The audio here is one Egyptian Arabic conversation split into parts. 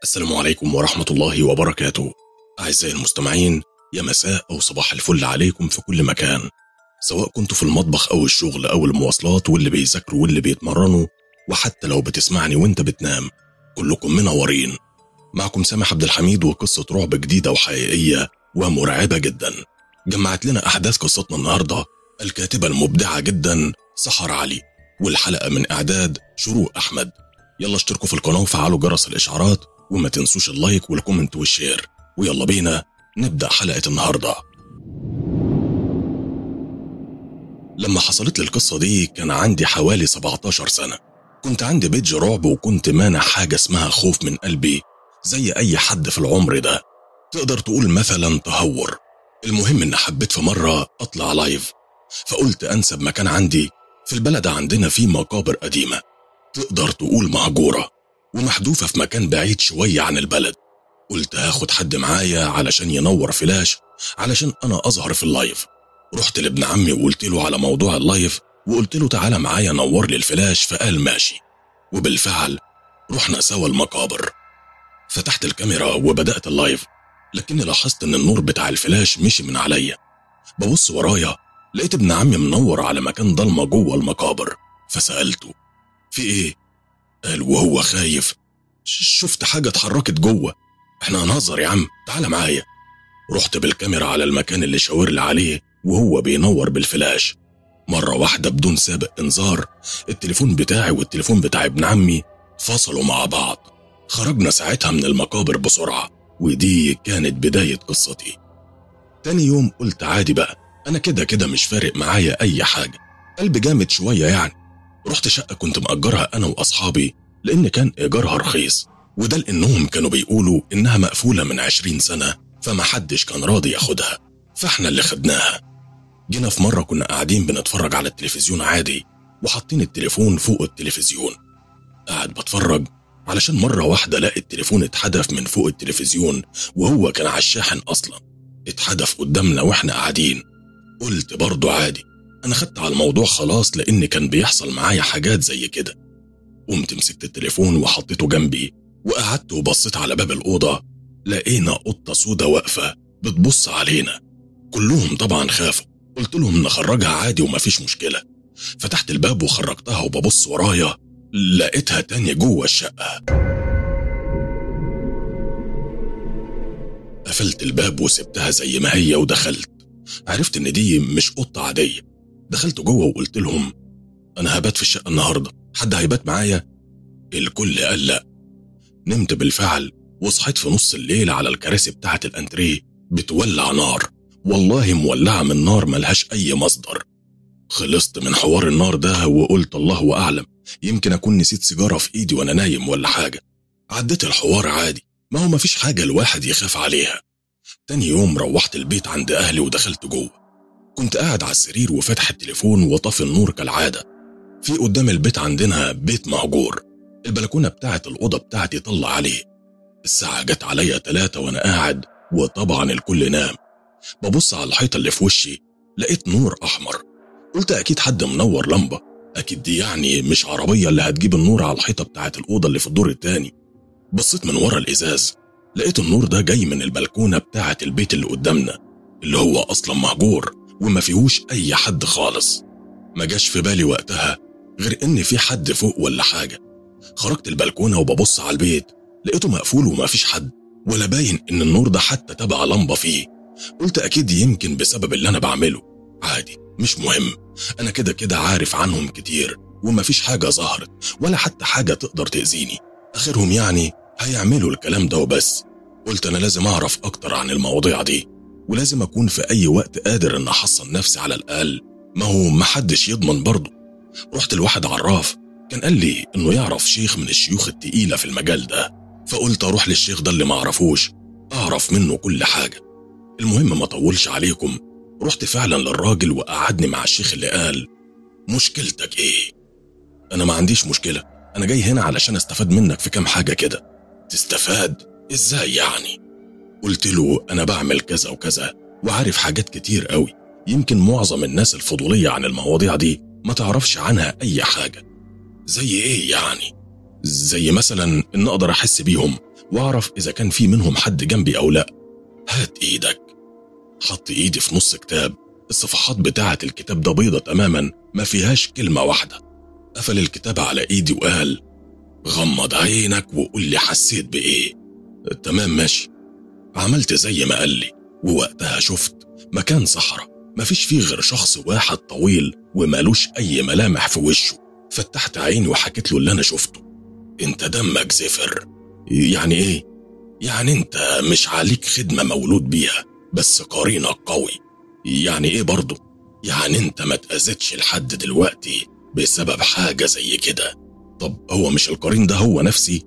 السلام عليكم ورحمة الله وبركاته أعزائي المستمعين يا مساء أو صباح الفل عليكم في كل مكان سواء كنتوا في المطبخ أو الشغل أو المواصلات واللي بيذاكروا واللي بيتمرنوا وحتى لو بتسمعني وانت بتنام كلكم منورين معكم سامح عبد الحميد وقصة رعب جديدة وحقيقية ومرعبة جدا جمعت لنا أحداث قصتنا النهاردة الكاتبة المبدعة جدا سحر علي والحلقة من إعداد شروق أحمد يلا اشتركوا في القناة وفعلوا جرس الإشعارات وما تنسوش اللايك والكومنت والشير ويلا بينا نبدأ حلقة النهاردة لما حصلت لي القصة دي كان عندي حوالي 17 سنة كنت عندي بيج رعب وكنت مانع حاجة اسمها خوف من قلبي زي أي حد في العمر ده تقدر تقول مثلا تهور المهم إن حبيت في مرة أطلع لايف فقلت أنسب مكان عندي في البلد عندنا في مقابر قديمة تقدر تقول مهجورة ومحذوفة في مكان بعيد شوية عن البلد قلت هاخد حد معايا علشان ينور فلاش علشان أنا أظهر في اللايف رحت لابن عمي وقلت له على موضوع اللايف وقلت له تعالى معايا نور لي الفلاش فقال ماشي وبالفعل رحنا سوا المقابر فتحت الكاميرا وبدأت اللايف لكني لاحظت ان النور بتاع الفلاش مشي من عليا ببص ورايا لقيت ابن عمي منور على مكان ضلمة جوه المقابر فسألته في ايه؟ قال وهو خايف شفت حاجة اتحركت جوه احنا هنهزر يا عم تعالى معايا رحت بالكاميرا على المكان اللي شاور لي عليه وهو بينور بالفلاش مرة واحدة بدون سابق انذار التليفون بتاعي والتليفون بتاع ابن عمي فصلوا مع بعض خرجنا ساعتها من المقابر بسرعة ودي كانت بداية قصتي تاني يوم قلت عادي بقى أنا كده كده مش فارق معايا أي حاجة قلبي جامد شوية يعني رحت شقة كنت مأجرها أنا وأصحابي لأن كان إيجارها رخيص وده لأنهم كانوا بيقولوا إنها مقفولة من عشرين سنة فما حدش كان راضي ياخدها فاحنا اللي خدناها جينا في مرة كنا قاعدين بنتفرج على التلفزيون عادي وحاطين التليفون فوق التلفزيون قاعد بتفرج علشان مرة واحدة لاقي التليفون اتحدف من فوق التلفزيون وهو كان على الشاحن أصلا اتحدف قدامنا واحنا قاعدين قلت برضه عادي أنا خدت على الموضوع خلاص لأن كان بيحصل معايا حاجات زي كده قمت مسكت التليفون وحطيته جنبي وقعدت وبصيت على باب الأوضة لقينا قطة سودة واقفة بتبص علينا كلهم طبعا خافوا قلت لهم نخرجها عادي ومفيش مشكلة فتحت الباب وخرجتها وببص ورايا لقيتها تاني جوه الشقة قفلت الباب وسبتها زي ما هي ودخلت عرفت ان دي مش قطة عادية دخلت جوه وقلت لهم انا هبات في الشقة النهاردة حد هيبات معايا الكل قال لا نمت بالفعل وصحيت في نص الليل على الكراسي بتاعة الانتريه بتولع نار والله مولعة من نار ملهاش أي مصدر خلصت من حوار النار ده وقلت الله أعلم يمكن أكون نسيت سيجارة في إيدي وأنا نايم ولا حاجة عديت الحوار عادي ما هو مفيش حاجة الواحد يخاف عليها تاني يوم روحت البيت عند أهلي ودخلت جوه كنت قاعد على السرير وفاتح التليفون وطافي النور كالعادة في قدام البيت عندنا بيت مهجور البلكونة بتاعت الأوضة بتاعتي طلع عليه الساعة جت عليا تلاتة وأنا قاعد وطبعا الكل نام ببص على الحيطة اللي في وشي لقيت نور أحمر قلت أكيد حد منور لمبة أكيد دي يعني مش عربية اللي هتجيب النور على الحيطة بتاعت الأوضة اللي في الدور التاني بصيت من ورا الإزاز لقيت النور ده جاي من البلكونة بتاعت البيت اللي قدامنا اللي هو أصلا مهجور وما فيهوش أي حد خالص ما جاش في بالي وقتها غير إن في حد فوق ولا حاجة خرجت البلكونة وببص على البيت لقيته مقفول وما فيش حد ولا باين إن النور ده حتى تبع لمبة فيه قلت أكيد يمكن بسبب اللي أنا بعمله عادي مش مهم أنا كده كده عارف عنهم كتير ومفيش حاجة ظهرت ولا حتى حاجة تقدر تأذيني آخرهم يعني هيعملوا الكلام ده وبس قلت أنا لازم أعرف أكتر عن المواضيع دي ولازم أكون في أي وقت قادر إن أحصن نفسي على الأقل ما هو محدش يضمن برضه رحت لواحد عراف كان قال لي إنه يعرف شيخ من الشيوخ التقيلة في المجال ده فقلت أروح للشيخ ده اللي معرفوش أعرف منه كل حاجة المهم ما طولش عليكم رحت فعلا للراجل وقعدني مع الشيخ اللي قال مشكلتك ايه انا ما عنديش مشكلة انا جاي هنا علشان استفاد منك في كام حاجة كده تستفاد ازاي يعني قلت له انا بعمل كذا وكذا وعارف حاجات كتير قوي يمكن معظم الناس الفضولية عن المواضيع دي ما تعرفش عنها اي حاجة زي ايه يعني زي مثلا إن أقدر أحس بيهم وأعرف إذا كان في منهم حد جنبي أو لأ هات إيدك حط إيدي في نص كتاب الصفحات بتاعة الكتاب ده بيضة تماما ما فيهاش كلمة واحدة قفل الكتاب على إيدي وقال غمض عينك وقول لي حسيت بإيه تمام ماشي عملت زي ما قال لي ووقتها شفت مكان صحراء مفيش فيه غير شخص واحد طويل ومالوش أي ملامح في وشه فتحت عيني وحكيت له اللي أنا شفته أنت دمك زفر يعني إيه؟ يعني أنت مش عليك خدمة مولود بيها بس قرينك قوي يعني إيه برضه؟ يعني أنت ما تأذتش لحد دلوقتي بسبب حاجة زي كده طب هو مش القرين ده هو نفسي؟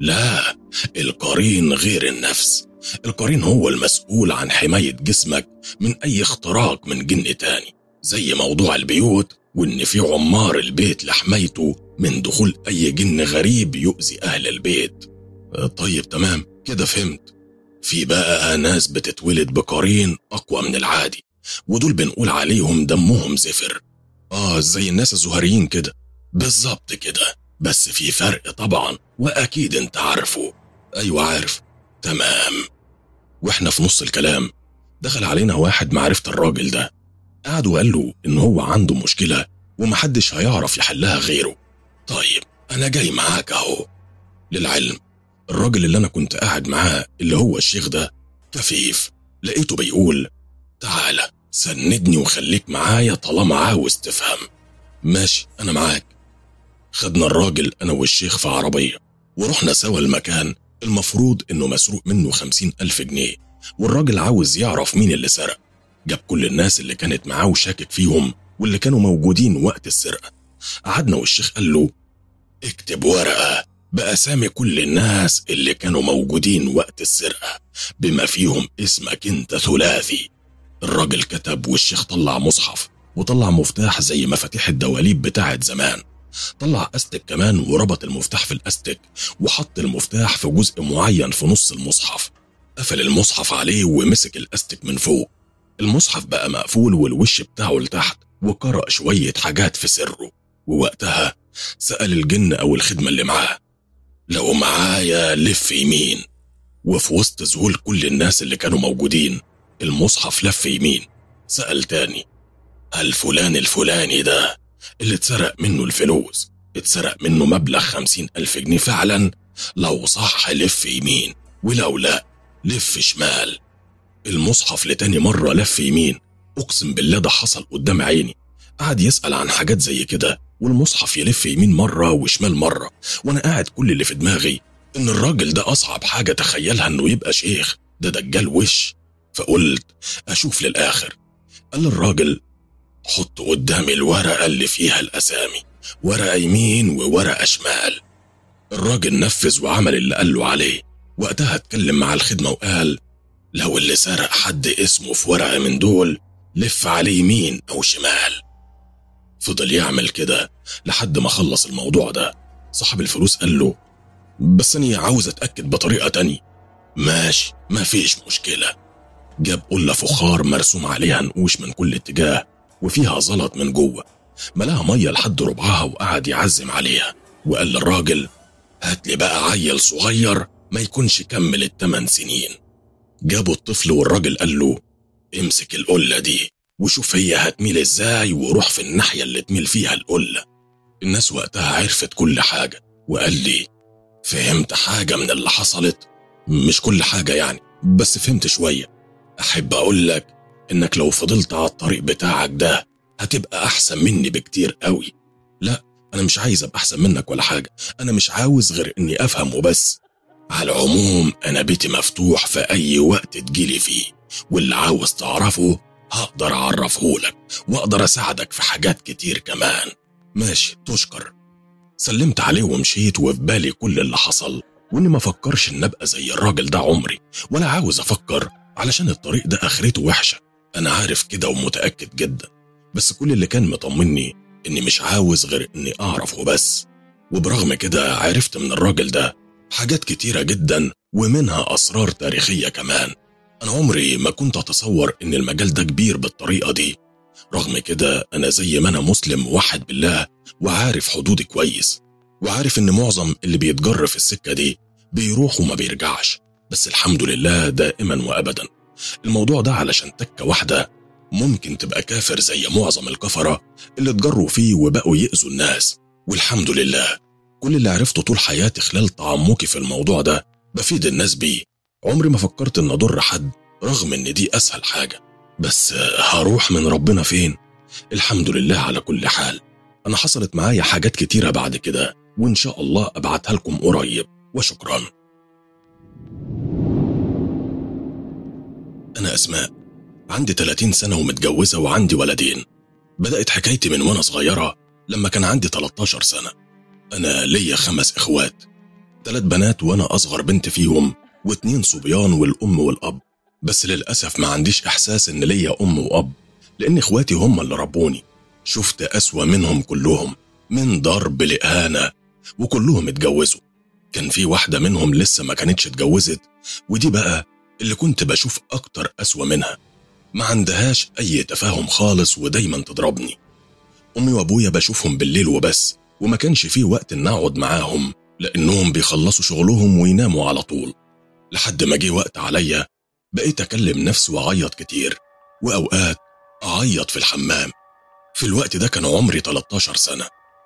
لا القرين غير النفس القرين هو المسؤول عن حماية جسمك من أي اختراق من جن تاني زي موضوع البيوت وإن في عمار البيت لحمايته من دخول أي جن غريب يؤذي أهل البيت طيب تمام كده فهمت في بقى ناس بتتولد بقرين أقوى من العادي ودول بنقول عليهم دمهم زفر آه زي الناس الزهريين كده بالظبط كده بس في فرق طبعا وأكيد أنت عارفه أيوة عارف تمام واحنا في نص الكلام دخل علينا واحد معرفة الراجل ده قعد وقال له إن هو عنده مشكلة ومحدش هيعرف يحلها غيره طيب أنا جاي معاك أهو للعلم الراجل اللي أنا كنت قاعد معاه اللي هو الشيخ ده كفيف لقيته بيقول تعالى سندني وخليك معايا طالما عاوز تفهم ماشي أنا معاك خدنا الراجل أنا والشيخ في عربية ورحنا سوا المكان المفروض إنه مسروق منه خمسين ألف جنيه والراجل عاوز يعرف مين اللي سرق جاب كل الناس اللي كانت معاه وشاكك فيهم واللي كانوا موجودين وقت السرقة قعدنا والشيخ قال له اكتب ورقة بأسامي كل الناس اللي كانوا موجودين وقت السرقة بما فيهم اسمك انت ثلاثي الراجل كتب والشيخ طلع مصحف وطلع مفتاح زي مفاتيح الدواليب بتاعت زمان طلع استك كمان وربط المفتاح في الاستك وحط المفتاح في جزء معين في نص المصحف قفل المصحف عليه ومسك الاستك من فوق المصحف بقى مقفول والوش بتاعه لتحت وقرأ شوية حاجات في سره ووقتها سأل الجن أو الخدمة اللي معاه لو معايا لف يمين وفي وسط ذهول كل الناس اللي كانوا موجودين المصحف لف يمين سأل تاني هل فلان الفلاني ده اللي اتسرق منه الفلوس اتسرق منه مبلغ خمسين ألف جنيه فعلا لو صح لف يمين ولو لا لف شمال المصحف لتاني مرة لف يمين أقسم بالله ده حصل قدام عيني قعد يسأل عن حاجات زي كده والمصحف يلف يمين مرة وشمال مرة وأنا قاعد كل اللي في دماغي إن الراجل ده أصعب حاجة تخيلها إنه يبقى شيخ ده دجال وش فقلت أشوف للآخر قال الراجل حط قدامي الورقة اللي فيها الأسامي ورقة يمين وورقة شمال الراجل نفذ وعمل اللي قال له عليه وقتها اتكلم مع الخدمة وقال لو اللي سرق حد اسمه في ورقة من دول لف عليه يمين أو شمال فضل يعمل كده لحد ما خلص الموضوع ده صاحب الفلوس قال له بس أني عاوز أتأكد بطريقة تانية ماشي ما فيش مشكلة جاب قلة فخار مرسوم عليها نقوش من كل اتجاه وفيها زلط من جوه ملاها مية لحد ربعها وقعد يعزم عليها وقال للراجل هات لي بقى عيل صغير ما يكونش كمل التمن سنين جابوا الطفل والراجل قال له امسك القلة دي وشوف هي هتميل ازاي وروح في الناحية اللي تميل فيها القلة الناس وقتها عرفت كل حاجة وقال لي فهمت حاجة من اللي حصلت مش كل حاجة يعني بس فهمت شوية أحب أقول لك إنك لو فضلت على الطريق بتاعك ده هتبقى أحسن مني بكتير قوي لا أنا مش عايز أبقى أحسن منك ولا حاجة أنا مش عاوز غير إني أفهم وبس على العموم أنا بيتي مفتوح في أي وقت تجيلي فيه واللي عاوز تعرفه هقدر أعرفه لك وأقدر أساعدك في حاجات كتير كمان ماشي تشكر سلمت عليه ومشيت وفي بالي كل اللي حصل وإني ما فكرش إن أبقى زي الراجل ده عمري ولا عاوز أفكر علشان الطريق ده آخرته وحشة أنا عارف كده ومتأكد جدا بس كل اللي كان مطمني إني مش عاوز غير إني أعرف وبس وبرغم كده عرفت من الراجل ده حاجات كتيرة جدا ومنها أسرار تاريخية كمان أنا عمري ما كنت أتصور إن المجال ده كبير بالطريقة دي رغم كده أنا زي ما أنا مسلم وحد بالله وعارف حدودي كويس وعارف إن معظم اللي بيتجر في السكة دي بيروح وما بيرجعش بس الحمد لله دائما وأبدا الموضوع ده علشان تكة واحدة ممكن تبقى كافر زي معظم الكفرة اللي اتجروا فيه وبقوا يأذوا الناس والحمد لله كل اللي عرفته طول حياتي خلال تعمقي في الموضوع ده بفيد الناس بيه عمري ما فكرت ان اضر حد رغم ان دي اسهل حاجة بس هروح من ربنا فين الحمد لله على كل حال انا حصلت معايا حاجات كتيرة بعد كده وان شاء الله ابعتها لكم قريب وشكرا انا اسماء عندي 30 سنة ومتجوزة وعندي ولدين بدأت حكايتي من وانا صغيرة لما كان عندي 13 سنة أنا ليا خمس إخوات ثلاث بنات وأنا أصغر بنت فيهم واتنين صبيان والأم والأب بس للأسف ما عنديش إحساس إن ليا أم وأب لأن إخواتي هم اللي ربوني شفت أسوأ منهم كلهم من ضرب لإهانة وكلهم اتجوزوا كان في واحدة منهم لسه ما كانتش اتجوزت ودي بقى اللي كنت بشوف أكتر أسوأ منها ما عندهاش أي تفاهم خالص ودايما تضربني أمي وأبويا بشوفهم بالليل وبس وما كانش فيه وقت إن أقعد معاهم لأنهم بيخلصوا شغلهم ويناموا على طول لحد ما جه وقت عليا بقيت أكلم نفسي وأعيط كتير وأوقات أعيط في الحمام في الوقت ده كان عمري 13 سنة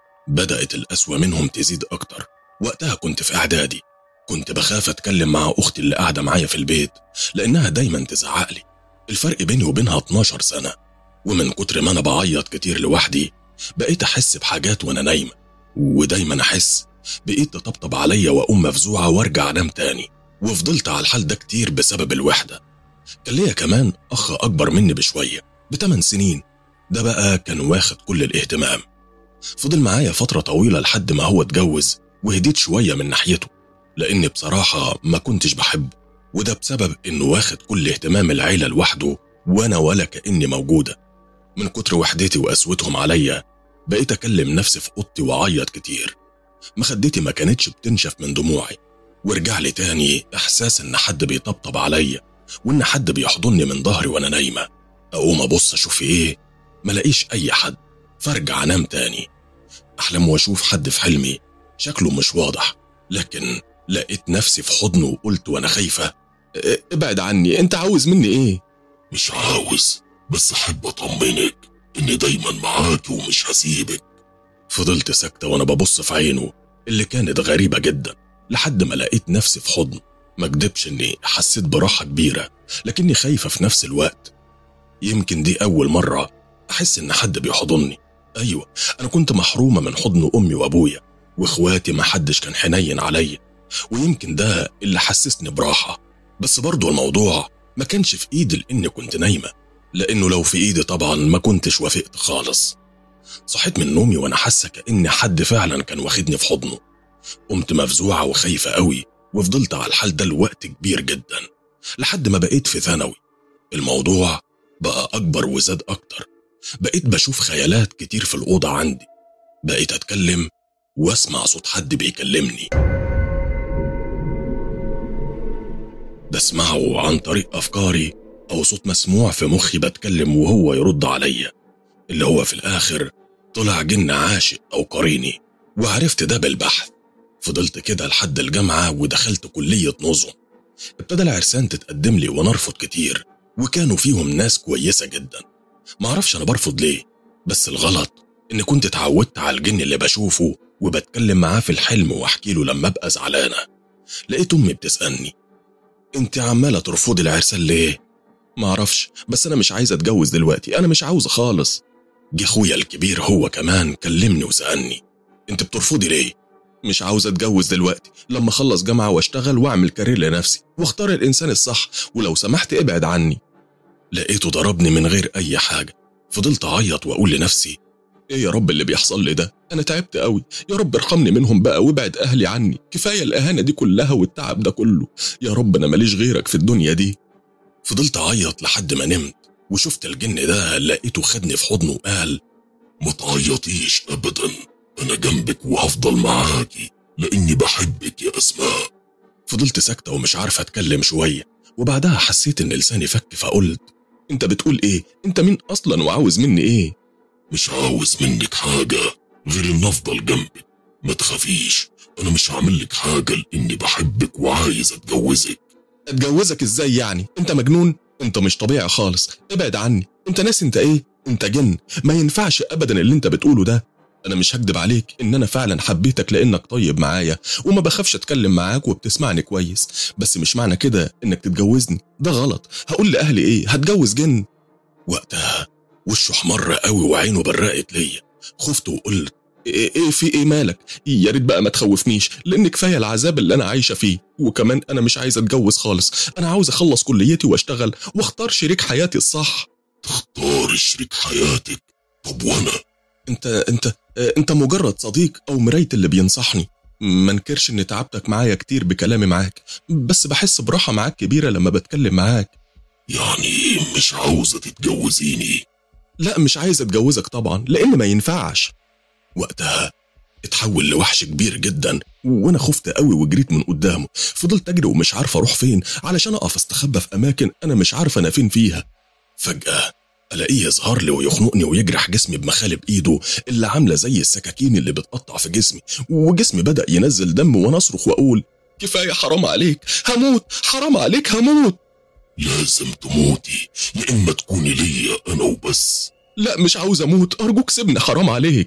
بدأت الأسوأ منهم تزيد أكتر وقتها كنت في إعدادي كنت بخاف أتكلم مع أختي اللي قاعدة معايا في البيت لأنها دايما تزعق لي الفرق بيني وبينها 12 سنة ومن كتر ما أنا بعيط كتير لوحدي بقيت أحس بحاجات وأنا نايمة ودايما أحس بقيت تطبطب عليا وأقوم مفزوعة وأرجع أنام تاني وفضلت على الحال ده كتير بسبب الوحدة كان ليا كمان أخ أكبر مني بشوية بتمن سنين ده بقى كان واخد كل الاهتمام فضل معايا فترة طويلة لحد ما هو اتجوز وهديت شوية من ناحيته لأني بصراحة ما كنتش بحبه وده بسبب إنه واخد كل اهتمام العيلة لوحده وأنا ولا كأني موجودة من كتر وحدتي وقسوتهم عليا بقيت أكلم نفسي في أوضتي وأعيط كتير مخدتي ما كانتش بتنشف من دموعي ورجع لي تاني إحساس إن حد بيطبطب عليا وإن حد بيحضني من ظهري وأنا نايمة أقوم أبص أشوف في إيه ملاقيش أي حد فارجع أنام تاني أحلم وأشوف حد في حلمي شكله مش واضح لكن لقيت نفسي في حضنه وقلت وأنا خايفة ابعد عني أنت عاوز مني إيه؟ مش عاوز بس أحب أطمنك إني دايما معاك ومش هسيبك فضلت ساكتة وأنا ببص في عينه اللي كانت غريبة جدا لحد ما لقيت نفسي في حضنه ما اكدبش إني حسيت براحة كبيرة لكني خايفة في نفس الوقت يمكن دي أول مرة أحس إن حد بيحضني أيوة أنا كنت محرومة من حضن أمي وأبويا وإخواتي ما حدش كان حنين عليا ويمكن ده اللي حسسني براحة بس برضو الموضوع ما كانش في إيدي لأني كنت نايمة لأنه لو في إيدي طبعا ما كنتش وافقت خالص صحيت من نومي وأنا حاسة كأن حد فعلا كان واخدني في حضنه قمت مفزوعة وخايفة قوي وفضلت على الحال ده لوقت كبير جدا لحد ما بقيت في ثانوي الموضوع بقى أكبر وزاد أكتر بقيت بشوف خيالات كتير في الأوضة عندي بقيت أتكلم وأسمع صوت حد بيكلمني بسمعه عن طريق أفكاري أو صوت مسموع في مخي بتكلم وهو يرد عليا اللي هو في الآخر طلع جن عاشق أو قريني وعرفت ده بالبحث فضلت كده لحد الجامعة ودخلت كلية نظم ابتدى العرسان تتقدم لي ونرفض كتير وكانوا فيهم ناس كويسة جدا معرفش أنا برفض ليه بس الغلط إني كنت اتعودت على الجن اللي بشوفه وبتكلم معاه في الحلم واحكي له لما ابقى زعلانة لقيت أمي بتسألني انت عمالة ترفضي العرسان ليه؟ معرفش بس أنا مش عايزة أتجوز دلوقتي أنا مش عاوزة خالص جه أخويا الكبير هو كمان كلمني وسألني انت بترفضي ليه؟ مش عاوز اتجوز دلوقتي لما اخلص جامعه واشتغل واعمل كارير لنفسي واختار الانسان الصح ولو سمحت ابعد عني لقيته ضربني من غير اي حاجه فضلت اعيط واقول لنفسي ايه يا رب اللي بيحصل لي ده انا تعبت قوي يا رب ارحمني منهم بقى وابعد اهلي عني كفايه الاهانه دي كلها والتعب ده كله يا رب انا ماليش غيرك في الدنيا دي فضلت اعيط لحد ما نمت وشفت الجن ده لقيته خدني في حضنه وقال ما تعيطيش أبدا أنا جنبك وهفضل معاكي لأني بحبك يا أسماء فضلت ساكتة ومش عارفة أتكلم شوية وبعدها حسيت إن لساني فك فقلت أنت بتقول إيه؟ أنت مين أصلا وعاوز مني إيه؟ مش عاوز منك حاجة غير إن أفضل جنبك ما تخافيش انا مش هعمل لك حاجه لاني بحبك وعايز اتجوزك اتجوزك ازاي يعني انت مجنون انت مش طبيعي خالص ابعد عني انت ناس انت ايه انت جن ما ينفعش ابدا اللي انت بتقوله ده انا مش هكدب عليك ان انا فعلا حبيتك لانك طيب معايا وما بخافش اتكلم معاك وبتسمعني كويس بس مش معنى كده انك تتجوزني ده غلط هقول لاهلي ايه هتجوز جن وقتها وشه احمر قوي وعينه برقت ليا خفت وقلت ايه ايه في ايه مالك يا ريت بقى ما تخوفنيش لان كفايه العذاب اللي انا عايشه فيه وكمان انا مش عايز اتجوز خالص انا عاوز اخلص كليتي واشتغل واختار شريك حياتي الصح تختار شريك حياتك طب وانا انت انت اه، انت مجرد صديق او مرايه اللي بينصحني ما انكرش اني تعبتك معايا كتير بكلامي معاك بس بحس براحه معاك كبيره لما بتكلم معاك يعني مش عاوزه تتجوزيني لا مش عايز اتجوزك طبعا لان ما ينفعش وقتها اتحول لوحش كبير جدا وانا خفت قوي وجريت من قدامه فضلت اجري ومش عارف اروح فين علشان اقف استخبى في اماكن انا مش عارف انا فين فيها فجاه الاقيه يظهر لي ويخنقني ويجرح جسمي بمخالب ايده اللي عامله زي السكاكين اللي بتقطع في جسمي وجسمي بدا ينزل دم وانا اصرخ واقول كفايه حرام عليك هموت حرام عليك هموت لازم تموتي يا اما تكوني ليا انا وبس لا مش عاوز اموت ارجوك سيبني حرام عليك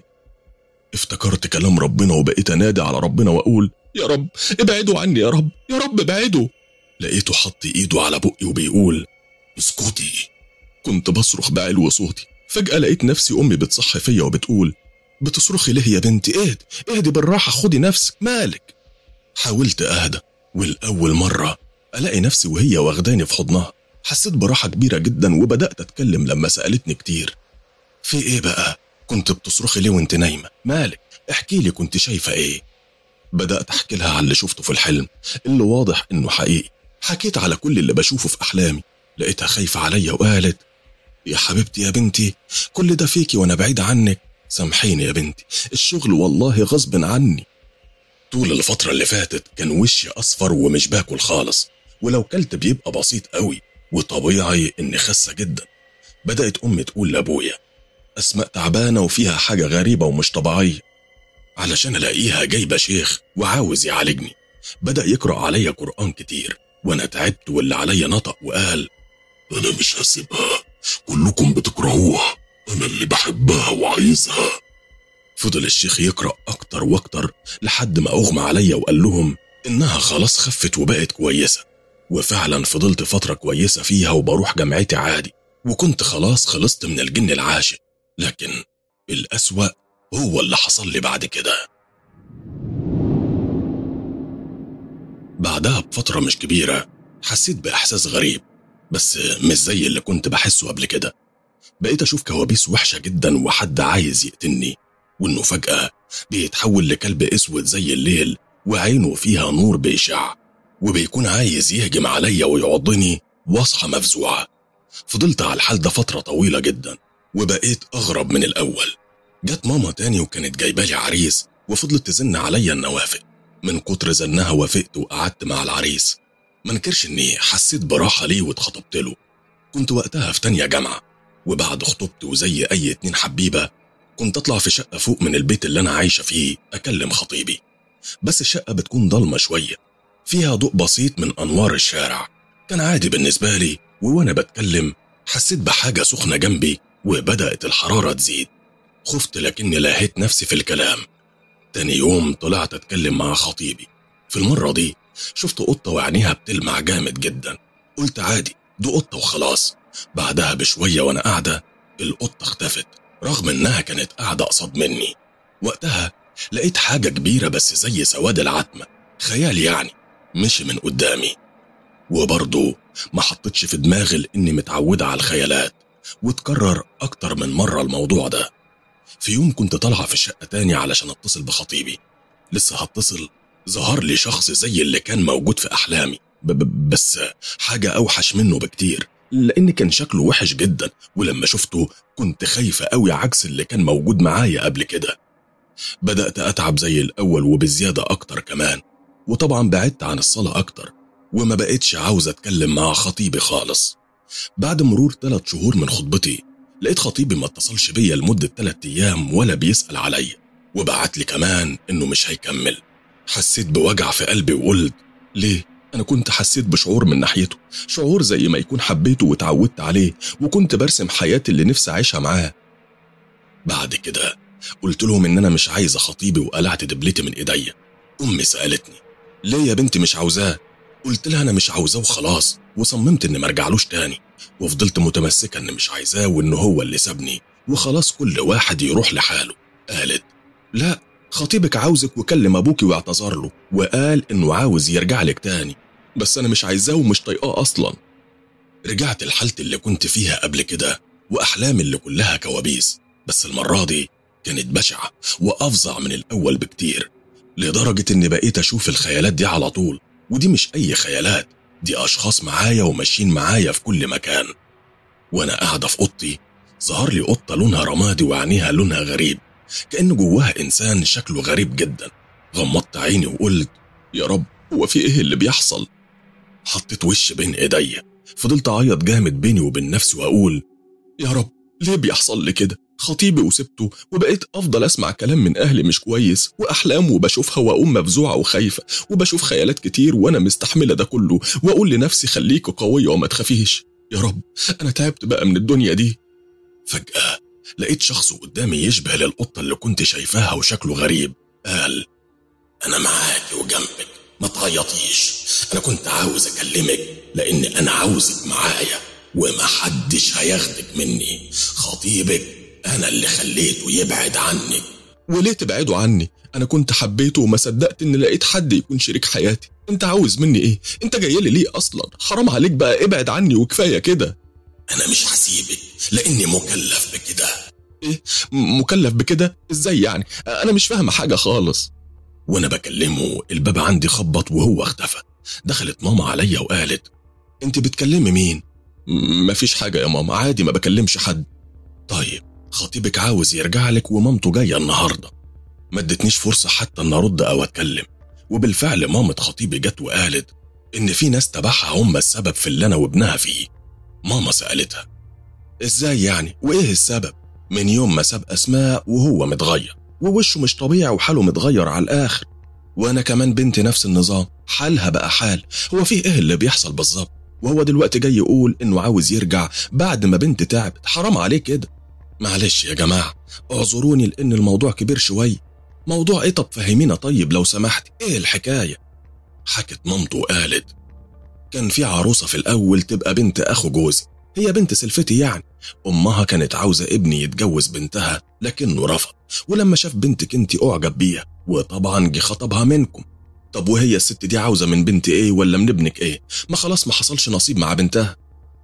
افتكرت كلام ربنا وبقيت انادي على ربنا واقول يا رب ابعدوا عني يا رب يا رب ابعدوا لقيته حط ايده على بقي وبيقول اسكتي كنت بصرخ بعلو صوتي فجأة لقيت نفسي أمي بتصح فيا وبتقول بتصرخي ليه يا بنتي اهدي اهدي بالراحة خدي نفسك مالك حاولت أهدى والأول مرة ألاقي نفسي وهي واخداني في حضنها حسيت براحة كبيرة جدا وبدأت أتكلم لما سألتني كتير في إيه بقى؟ كنت بتصرخي ليه وانت نايمة؟ مالك؟ احكي لي كنت شايفة إيه؟ بدأت أحكي لها على اللي شفته في الحلم اللي واضح إنه حقيقي حكيت على كل اللي بشوفه في أحلامي لقيتها خايفة عليا وقالت يا حبيبتي يا بنتي كل ده فيكي وأنا بعيدة عنك سامحيني يا بنتي الشغل والله غصب عني طول الفترة اللي فاتت كان وشي أصفر ومش باكل خالص ولو كلت بيبقى بسيط قوي وطبيعي إني خاسة جدا بدأت أمي تقول لأبويا أسماء تعبانة وفيها حاجة غريبة ومش طبيعية علشان ألاقيها جايبة شيخ وعاوز يعالجني بدأ يقرأ عليا قرآن كتير وأنا تعبت واللي عليا نطق وقال انا مش هسيبها كلكم بتكرهوها انا اللي بحبها وعايزها فضل الشيخ يقرأ أكتر وأكتر لحد ما أغمى عليا وقال لهم إنها خلاص خفت وبقت كويسة وفعلا فضلت فترة كويسة فيها وبروح جامعتي عادي وكنت خلاص خلصت من الجن العاشق لكن الأسوأ هو اللي حصل لي بعد كده بعدها بفترة مش كبيرة حسيت بإحساس غريب بس مش زي اللي كنت بحسه قبل كده بقيت أشوف كوابيس وحشة جدا وحد عايز يقتلني وإنه فجأة بيتحول لكلب أسود زي الليل وعينه فيها نور بيشع وبيكون عايز يهجم عليا ويعضني واصحى مفزوعة فضلت على الحال ده فترة طويلة جدا وبقيت أغرب من الأول جت ماما تاني وكانت جايبالي عريس وفضلت تزن عليا إن أوافق من كتر زنها وافقت وقعدت مع العريس منكرش إني حسيت براحة ليه واتخطبت له كنت وقتها في تانية جامعة وبعد خطوبتي وزي أي اتنين حبيبة كنت أطلع في شقة فوق من البيت اللي أنا عايشة فيه أكلم خطيبي بس الشقة بتكون ضلمة شوية فيها ضوء بسيط من أنوار الشارع كان عادي بالنسبة لي وأنا بتكلم حسيت بحاجة سخنة جنبي وبدأت الحرارة تزيد خفت لكني لاهيت نفسي في الكلام تاني يوم طلعت أتكلم مع خطيبي في المرة دي شفت قطة وعينيها بتلمع جامد جدا قلت عادي دي قطة وخلاص بعدها بشوية وأنا قاعدة القطة اختفت رغم إنها كانت قاعدة قصاد مني وقتها لقيت حاجة كبيرة بس زي سواد العتمة خيال يعني مشي من قدامي وبرضه ما حطيتش في دماغي لإني متعودة على الخيالات وتكرر أكتر من مرة الموضوع ده في يوم كنت طالعة في الشقة تاني علشان أتصل بخطيبي لسه هتصل ظهر لي شخص زي اللي كان موجود في أحلامي ب ب بس حاجة أوحش منه بكتير لأن كان شكله وحش جدا ولما شفته كنت خايفة أوي عكس اللي كان موجود معايا قبل كده بدأت أتعب زي الأول وبزيادة أكتر كمان وطبعا بعدت عن الصلاة أكتر وما بقتش عاوز أتكلم مع خطيبي خالص بعد مرور ثلاث شهور من خطبتي لقيت خطيبي ما اتصلش بيا لمدة ثلاث أيام ولا بيسأل عليا وبعت لي كمان إنه مش هيكمل حسيت بوجع في قلبي وقلت ليه؟ أنا كنت حسيت بشعور من ناحيته شعور زي ما يكون حبيته واتعودت عليه وكنت برسم حياتي اللي نفسي أعيشها معاه بعد كده قلت لهم إن أنا مش عايزة خطيبي وقلعت دبلتي من إيديا أمي سألتني ليه يا بنتي مش عاوزاه؟ قلت لها أنا مش عاوزاه وخلاص وصممت إن مرجعلوش تاني وفضلت متمسكة إن مش عايزاه وإن هو اللي سابني وخلاص كل واحد يروح لحاله قالت لا خطيبك عاوزك وكلم أبوكي واعتذر له وقال إنه عاوز يرجع لك تاني بس أنا مش عايزاه ومش طايقاه أصلا رجعت لحالتي اللي كنت فيها قبل كده وأحلامي اللي كلها كوابيس بس المرة دي كانت بشعة وأفظع من الأول بكتير لدرجة إني بقيت أشوف الخيالات دي على طول ودي مش أي خيالات دي أشخاص معايا وماشيين معايا في كل مكان وأنا قاعدة في أوضتي ظهر لي قطة لونها رمادي وعينيها لونها غريب كأن جواها إنسان شكله غريب جدا غمضت عيني وقلت يا رب هو في إيه اللي بيحصل حطيت وش بين إيديا فضلت أعيط جامد بيني وبين نفسي وأقول يا رب ليه بيحصل لي كده خطيبي وسبته وبقيت أفضل أسمع كلام من أهلي مش كويس وأحلام وبشوفها وأقوم مفزوعة وخايفة وبشوف خيالات كتير وأنا مستحملة ده كله وأقول لنفسي خليكي قوية وما تخافيش يا رب أنا تعبت بقى من الدنيا دي فجأة لقيت شخص قدامي يشبه للقطة اللي كنت شايفاها وشكله غريب قال أنا معاكي وجنبك ما تعيطيش أنا كنت عاوز أكلمك لأن أنا عاوزك معايا ومحدش هياخدك مني خطيبك أنا اللي خليته يبعد عنك وليه تبعدوا عني أنا كنت حبيته وما صدقت إن لقيت حد يكون شريك حياتي أنت عاوز مني إيه أنت جاي لي ليه أصلا حرام عليك بقى ابعد عني وكفاية كده أنا مش هسيبك لأني مكلف بكده إيه م- مكلف بكده إزاي يعني أنا مش فاهمة حاجة خالص وأنا بكلمه الباب عندي خبط وهو اختفى دخلت ماما عليا وقالت أنت بتكلمي مين م- مفيش حاجة يا ماما عادي ما بكلمش حد طيب خطيبك عاوز يرجع لك ومامته جاية النهاردة ما ادتنيش فرصة حتى ان ارد او اتكلم وبالفعل مامة خطيبي جت وقالت ان في ناس تبعها هم السبب في اللي انا وابنها فيه ماما سألتها ازاي يعني وايه السبب من يوم ما ساب اسماء وهو متغير ووشه مش طبيعي وحاله متغير على الاخر وانا كمان بنتي نفس النظام حالها بقى حال هو فيه ايه اللي بيحصل بالظبط وهو دلوقتي جاي يقول انه عاوز يرجع بعد ما بنت تعبت حرام عليه كده معلش يا جماعة اعذروني لأن الموضوع كبير شوية موضوع ايه طب فهمينا طيب لو سمحت ايه الحكاية حكت مامته وقالت كان في عروسة في الأول تبقى بنت أخو جوزي هي بنت سلفتي يعني أمها كانت عاوزة ابني يتجوز بنتها لكنه رفض ولما شاف بنتك انت أعجب بيها وطبعا جه خطبها منكم طب وهي الست دي عاوزة من بنت ايه ولا من ابنك ايه ما خلاص ما حصلش نصيب مع بنتها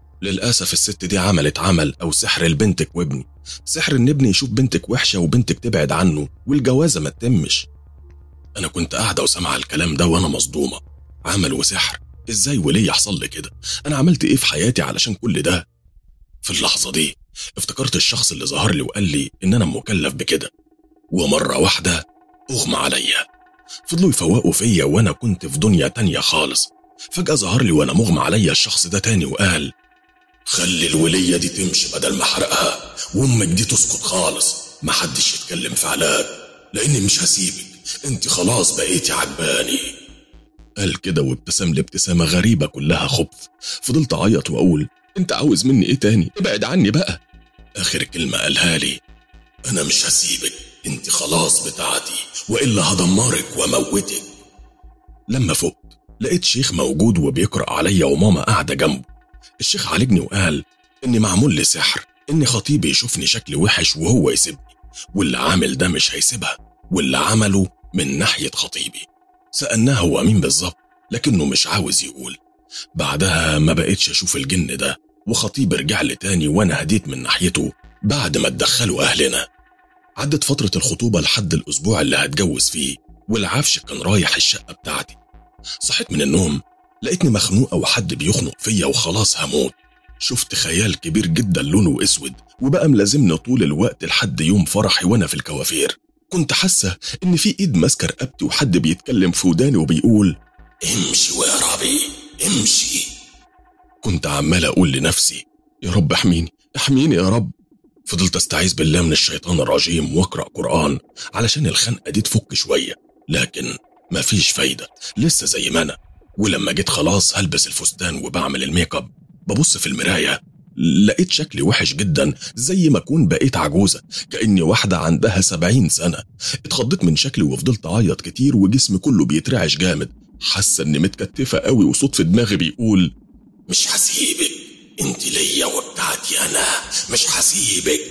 للأسف الست دي عملت عمل أو سحر لبنتك وابني سحر إن ابني يشوف بنتك وحشة وبنتك تبعد عنه والجوازة ما تتمش أنا كنت قاعدة وسامعة الكلام ده وأنا مصدومة عمل وسحر إزاي وليه يحصل لي كده أنا عملت إيه في حياتي علشان كل ده في اللحظة دي افتكرت الشخص اللي ظهر لي وقال لي إن أنا مكلف بكده ومرة واحدة أغمى عليا فضلوا يفوقوا فيا وأنا كنت في دنيا تانية خالص فجأة ظهر لي وأنا مغمى عليا الشخص ده تاني وقال خلي الولية دي تمشي بدل ما احرقها وامك دي تسكت خالص محدش يتكلم في علاج لاني مش هسيبك انت خلاص بقيتي عجباني قال كده وابتسم لي ابتسامة غريبة كلها خبث فضلت أعيط وأقول أنت عاوز مني إيه تاني ابعد عني بقى آخر كلمة قالها لي أنا مش هسيبك أنت خلاص بتاعتي وإلا هدمرك وأموتك لما فقت لقيت شيخ موجود وبيقرأ عليا وماما قاعدة جنبه الشيخ عالجني وقال إني معمول لي سحر إن خطيبي يشوفني شكلي وحش وهو يسيبني واللي عامل ده مش هيسيبها واللي عمله من ناحية خطيبي سألناه هو مين بالظبط لكنه مش عاوز يقول بعدها ما بقيتش أشوف الجن ده وخطيبي رجع لي تاني وأنا هديت من ناحيته بعد ما اتدخلوا أهلنا عدت فترة الخطوبة لحد الأسبوع اللي هتجوز فيه والعفش كان رايح الشقة بتاعتي صحيت من النوم لقيتني مخنوقة وحد بيخنق فيا وخلاص هموت شفت خيال كبير جدا لونه اسود وبقى ملازمني طول الوقت لحد يوم فرحي وانا في الكوافير كنت حاسة ان في ايد ماسكة رقبتي وحد بيتكلم في وداني وبيقول امشي يا ربي امشي كنت عمال اقول لنفسي يا رب احميني احميني يا رب فضلت استعيذ بالله من الشيطان الرجيم واقرا قران علشان الخنقه دي تفك شويه لكن مفيش فايده لسه زي ما انا ولما جيت خلاص هلبس الفستان وبعمل الميك اب ببص في المرايه لقيت شكلي وحش جدا زي ما اكون بقيت عجوزه كاني واحده عندها سبعين سنه اتخضيت من شكلي وفضلت اعيط كتير وجسمي كله بيترعش جامد حاسه اني متكتفه قوي وصوت في دماغي بيقول مش هسيبك انت ليا وبتاعتي انا مش هسيبك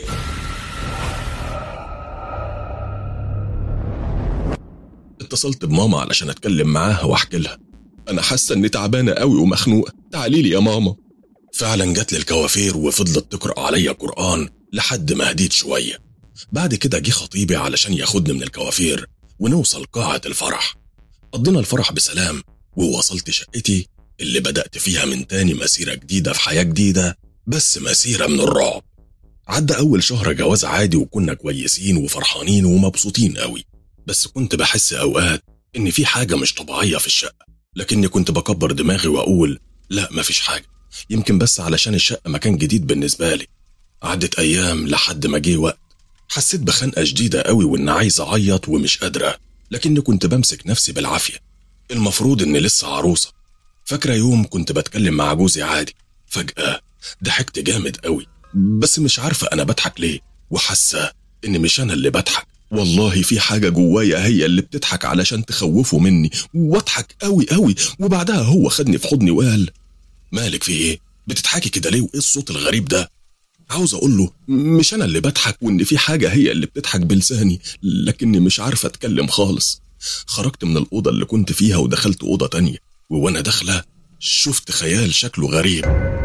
اتصلت بماما علشان اتكلم معاها واحكي لها انا حاسه اني تعبانه قوي ومخنوقه تعالي لي يا ماما فعلا جات لي الكوافير وفضلت تقرا عليا قران لحد ما هديت شويه بعد كده جه خطيبي علشان ياخدني من الكوافير ونوصل قاعه الفرح قضينا الفرح بسلام ووصلت شقتي اللي بدأت فيها من تاني مسيرة جديدة في حياة جديدة بس مسيرة من الرعب عدى أول شهر جواز عادي وكنا كويسين وفرحانين ومبسوطين قوي بس كنت بحس أوقات إن في حاجة مش طبيعية في الشقة لكني كنت بكبر دماغي وأقول لا مفيش حاجة يمكن بس علشان الشقة مكان جديد بالنسبة لي عدت أيام لحد ما جه وقت حسيت بخنقة شديدة قوي وإن عايز أعيط ومش قادرة لكني كنت بمسك نفسي بالعافية المفروض إني لسه عروسة فاكرة يوم كنت بتكلم مع جوزي عادي فجأة ضحكت جامد قوي بس مش عارفة أنا بضحك ليه وحاسة إن مش أنا اللي بضحك والله في حاجة جوايا هي اللي بتضحك علشان تخوفه مني واضحك قوي قوي وبعدها هو خدني في حضني وقال مالك في ايه بتضحكي كده ليه وايه الصوت الغريب ده عاوز اقول له مش انا اللي بضحك وان في حاجه هي اللي بتضحك بلساني لكني مش عارفه اتكلم خالص خرجت من الاوضه اللي كنت فيها ودخلت اوضه تانية وانا داخله شفت خيال شكله غريب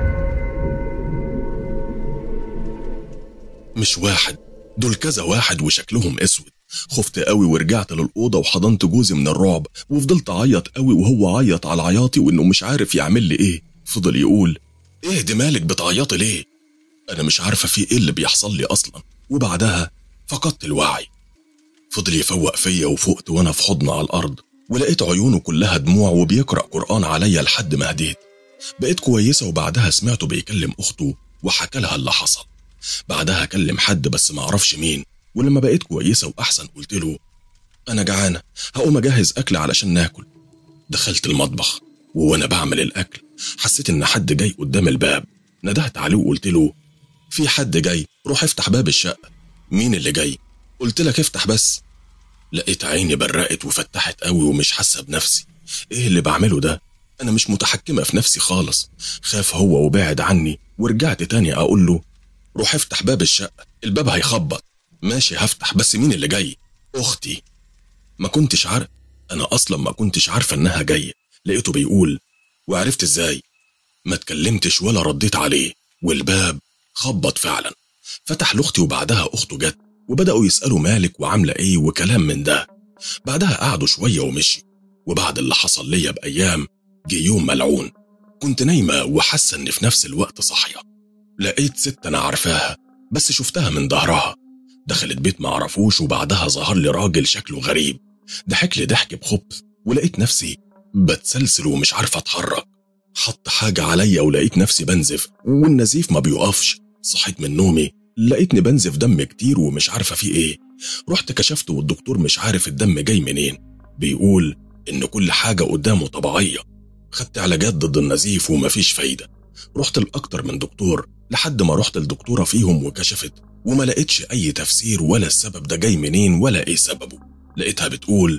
مش واحد دول كذا واحد وشكلهم اسود خفت قوي ورجعت للأوضة وحضنت جوزي من الرعب وفضلت أعيط قوي وهو عيط على عياطي وإنه مش عارف يعمل لي إيه فضل يقول إيه دي مالك بتعيطي ليه أنا مش عارفة في إيه اللي بيحصل لي أصلا وبعدها فقدت الوعي فضل يفوق فيا وفقت وأنا في حضن على الأرض ولقيت عيونه كلها دموع وبيقرأ قرآن عليا لحد ما هديت بقيت كويسة وبعدها سمعته بيكلم أخته وحكى لها اللي حصل بعدها كلم حد بس ما اعرفش مين ولما بقيت كويسة وأحسن قلت له أنا جعانة هقوم أجهز أكل علشان ناكل دخلت المطبخ وأنا بعمل الأكل حسيت إن حد جاي قدام الباب ندهت عليه وقلت له في حد جاي روح افتح باب الشقة مين اللي جاي قلت لك افتح بس لقيت عيني برقت وفتحت قوي ومش حاسة بنفسي ايه اللي بعمله ده انا مش متحكمة في نفسي خالص خاف هو وبعد عني ورجعت تاني اقول له روح افتح باب الشقة الباب هيخبط ماشي هفتح بس مين اللي جاي اختي ما كنتش عارف انا اصلا ما كنتش عارفة انها جاية لقيته بيقول وعرفت ازاي ما اتكلمتش ولا رديت عليه والباب خبط فعلا فتح لاختي وبعدها اخته جت وبداوا يسالوا مالك وعامله ايه وكلام من ده بعدها قعدوا شويه ومشي وبعد اللي حصل ليا بايام جه يوم ملعون كنت نايمه وحاسه اني في نفس الوقت صاحيه لقيت ست انا عارفاها بس شفتها من ظهرها دخلت بيت ما اعرفوش وبعدها ظهر لي راجل شكله غريب ضحك لي ضحك بخبث ولقيت نفسي بتسلسل ومش عارفه اتحرك حط حاجه عليا ولقيت نفسي بنزف والنزيف ما بيقفش صحيت من نومي لقيتني بنزف دم كتير ومش عارفه في ايه رحت كشفت والدكتور مش عارف الدم جاي منين بيقول ان كل حاجه قدامه طبيعيه خدت علاجات ضد النزيف ومفيش فايده رحت لاكتر من دكتور لحد ما رحت لدكتوره فيهم وكشفت وما لقيتش اي تفسير ولا السبب ده جاي منين ولا ايه سببه لقيتها بتقول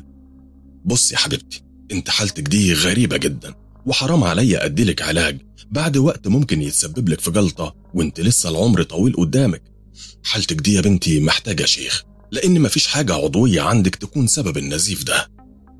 بص يا حبيبتي انت حالتك دي غريبه جدا وحرام عليا اديلك علاج بعد وقت ممكن يتسبب لك في جلطه وانت لسه العمر طويل قدامك حالتك دي يا بنتي محتاجه شيخ لان مفيش حاجه عضويه عندك تكون سبب النزيف ده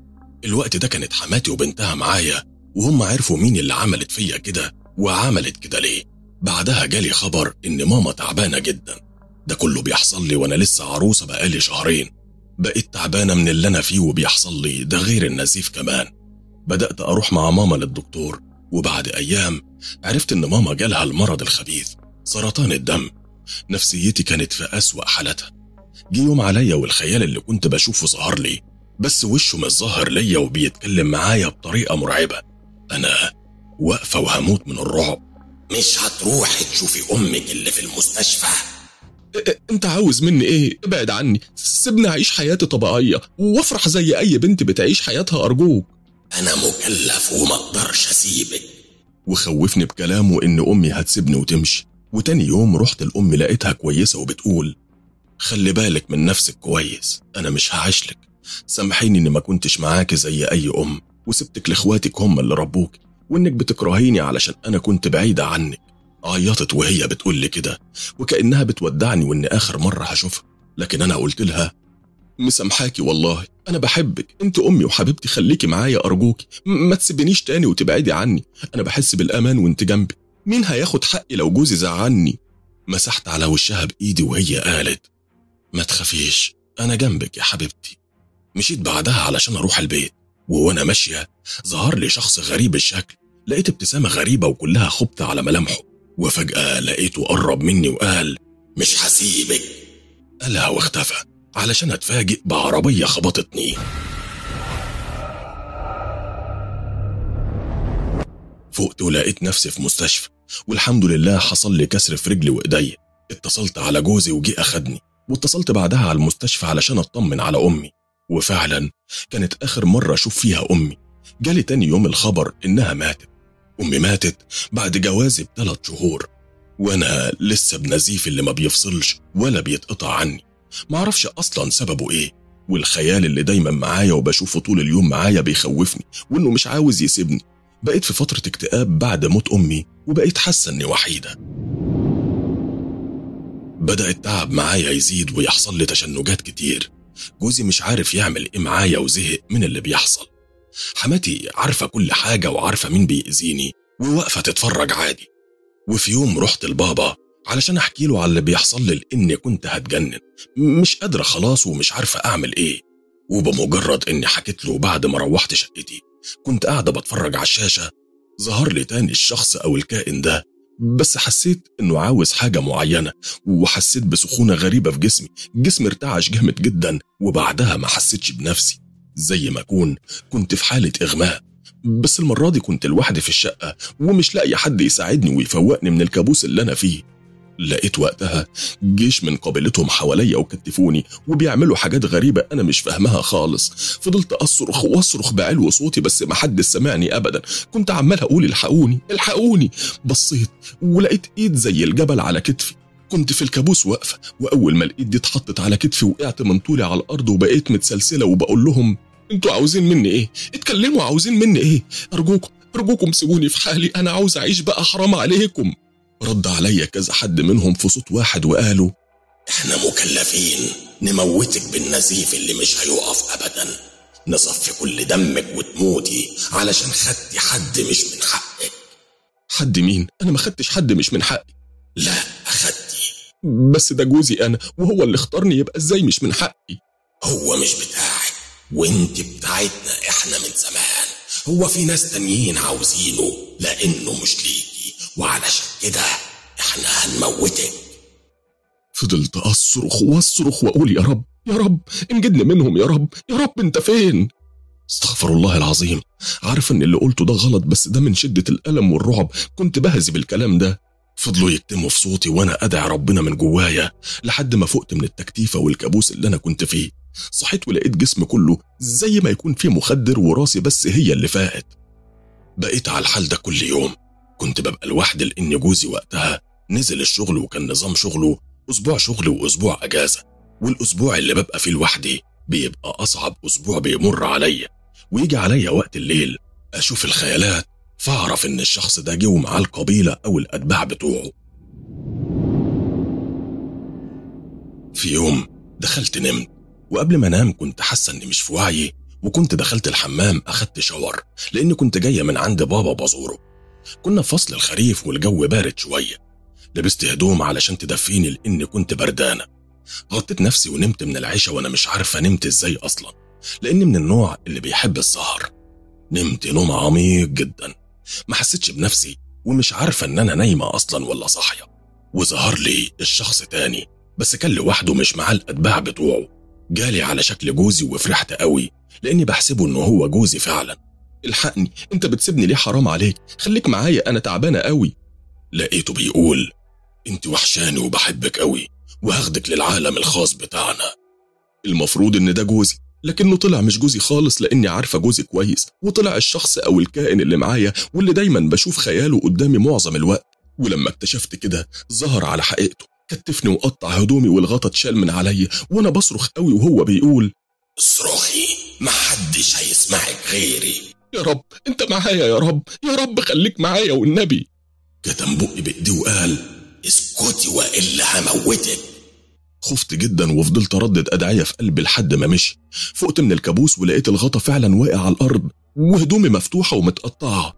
الوقت ده كانت حماتي وبنتها معايا وهم عرفوا مين اللي عملت فيا كده وعملت كده ليه بعدها جالي خبر ان ماما تعبانه جدا ده كله بيحصل لي وانا لسه عروسه بقالي شهرين بقيت تعبانه من اللي انا فيه وبيحصل لي ده غير النزيف كمان بدات اروح مع ماما للدكتور وبعد ايام عرفت ان ماما جالها المرض الخبيث سرطان الدم نفسيتي كانت في اسوا حالتها جه يوم عليا والخيال اللي كنت بشوفه ظهر لي بس وشه مش ظاهر ليا وبيتكلم معايا بطريقه مرعبه انا واقفه وهموت من الرعب مش هتروحي تشوفي امك اللي في المستشفى إ- إ- انت عاوز مني ايه ابعد عني سيبني اعيش حياتي طبيعيه وافرح زي اي بنت بتعيش حياتها ارجوك انا مكلف وما اقدرش اسيبك وخوفني بكلامه ان امي هتسيبني وتمشي وتاني يوم رحت لامي لقيتها كويسه وبتقول خلي بالك من نفسك كويس انا مش هعيشلك سامحيني اني ما كنتش معاكي زي اي ام وسبتك لاخواتك هم اللي ربوك وانك بتكرهيني علشان انا كنت بعيده عنك عيطت وهي بتقول لي كده وكانها بتودعني وان اخر مره هشوفها لكن انا قلت لها مسامحاكي والله انا بحبك انت امي وحبيبتي خليكي معايا ارجوكي م- ما تسيبنيش تاني وتبعدي عني انا بحس بالامان وانت جنبي مين هياخد حقي لو جوزي زعلني مسحت على وشها بايدي وهي قالت ما تخافيش انا جنبك يا حبيبتي مشيت بعدها علشان اروح البيت وانا ماشيه ظهر لي شخص غريب الشكل لقيت ابتسامه غريبه وكلها خبط على ملامحه وفجاه لقيته قرب مني وقال مش هسيبك قالها واختفى علشان اتفاجئ بعربيه خبطتني فقت ولقيت نفسي في مستشفى والحمد لله حصل لي كسر في رجلي وايديا اتصلت على جوزي وجي اخدني واتصلت بعدها على المستشفى علشان اطمن على امي وفعلا كانت اخر مره اشوف فيها امي جالي تاني يوم الخبر انها ماتت امي ماتت بعد جوازي بثلاث شهور وانا لسه بنزيف اللي ما بيفصلش ولا بيتقطع عني معرفش اصلا سببه ايه والخيال اللي دايما معايا وبشوفه طول اليوم معايا بيخوفني وانه مش عاوز يسيبني بقيت في فترة اكتئاب بعد موت امي وبقيت حاسة اني وحيدة بدأ التعب معايا يزيد ويحصل لي تشنجات كتير جوزي مش عارف يعمل ايه معايا وزهق من اللي بيحصل حماتي عارفة كل حاجة وعارفة مين بيأذيني وواقفة تتفرج عادي وفي يوم رحت لبابا علشان احكي له على اللي بيحصل لي لاني كنت هتجنن مش قادرة خلاص ومش عارفة اعمل ايه وبمجرد اني حكيت له بعد ما روحت شقتي كنت قاعدة بتفرج على الشاشة ظهر لي تاني الشخص او الكائن ده بس حسيت انه عاوز حاجة معينة وحسيت بسخونة غريبة في جسمي جسمي ارتعش جامد جدا وبعدها ما حسيتش بنفسي زي ما اكون كنت في حالة اغماء بس المرة دي كنت لوحدي في الشقة ومش لاقي حد يساعدني ويفوقني من الكابوس اللي انا فيه لقيت وقتها جيش من قبيلتهم حواليا وكتفوني وبيعملوا حاجات غريبة أنا مش فاهمها خالص فضلت أصرخ وأصرخ بعلو صوتي بس ما حد سمعني أبدا كنت عمال أقول الحقوني الحقوني بصيت ولقيت إيد زي الجبل على كتفي كنت في الكابوس واقفة وأول ما الإيد دي اتحطت على كتفي وقعت من طولي على الأرض وبقيت متسلسلة وبقول لهم انتوا عاوزين مني ايه اتكلموا عاوزين مني ايه ارجوكم ارجوكم سيبوني في حالي انا عاوز اعيش بقى حرام عليكم رد عليا كذا حد منهم في صوت واحد وقالوا احنا مكلفين نموتك بالنزيف اللي مش هيقف ابدا نصفي كل دمك وتموتي علشان خدتي حد مش من حقك حد مين انا ما خدتش حد مش من حقي لا اخدتي بس ده جوزي انا وهو اللي اختارني يبقى ازاي مش من حقي هو مش بتاعك وانت بتاعتنا احنا من زمان هو في ناس تانيين عاوزينه لانه مش ليكي وعلشان كده احنا هنموتك فضلت اصرخ واصرخ واقول يا رب يا رب انجدني منهم يا رب يا رب انت فين استغفر الله العظيم عارف ان اللي قلته ده غلط بس ده من شدة الألم والرعب كنت بهزي بالكلام ده فضلوا يكتموا في صوتي وانا ادعي ربنا من جوايا لحد ما فقت من التكتيفة والكابوس اللي انا كنت فيه صحيت ولقيت جسمي كله زي ما يكون فيه مخدر وراسي بس هي اللي فاقت بقيت على الحال ده كل يوم كنت ببقى لوحدي لان جوزي وقتها نزل الشغل وكان نظام شغله اسبوع شغل واسبوع اجازه والاسبوع اللي ببقى فيه لوحدي بيبقى اصعب اسبوع بيمر عليا ويجي عليا وقت الليل اشوف الخيالات فاعرف ان الشخص ده جه ومعاه القبيله او الاتباع بتوعه في يوم دخلت نمت وقبل ما انام كنت حاسه اني مش في وعيي وكنت دخلت الحمام اخدت شاور لاني كنت جايه من عند بابا بزوره كنا في فصل الخريف والجو بارد شويه لبست هدوم علشان تدفيني لاني كنت بردانه غطيت نفسي ونمت من العشاء وانا مش عارفه نمت ازاي اصلا لاني من النوع اللي بيحب السهر نمت نوم عميق جدا ما حسيتش بنفسي ومش عارفه ان انا نايمه اصلا ولا صاحيه وظهر لي الشخص تاني بس كان لوحده مش معاه الاتباع بتوعه جالي على شكل جوزي وفرحت قوي لاني بحسبه انه هو جوزي فعلا الحقني انت بتسيبني ليه حرام عليك خليك معايا انا تعبانه قوي لقيته بيقول انت وحشاني وبحبك قوي وهاخدك للعالم الخاص بتاعنا المفروض ان ده جوزي لكنه طلع مش جوزي خالص لاني عارفه جوزي كويس وطلع الشخص او الكائن اللي معايا واللي دايما بشوف خياله قدامي معظم الوقت ولما اكتشفت كده ظهر على حقيقته كتفني وقطع هدومي والغطا اتشال من عليا وانا بصرخ قوي وهو بيقول اصرخي محدش هيسمعك غيري يا رب انت معايا يا رب يا رب خليك معايا والنبي كتم بقي بايديه وقال اسكتي والا هموتك خفت جدا وفضلت اردد ادعيه في قلبي لحد ما مشي فقت من الكابوس ولقيت الغطا فعلا واقع على الارض وهدومي مفتوحه ومتقطعه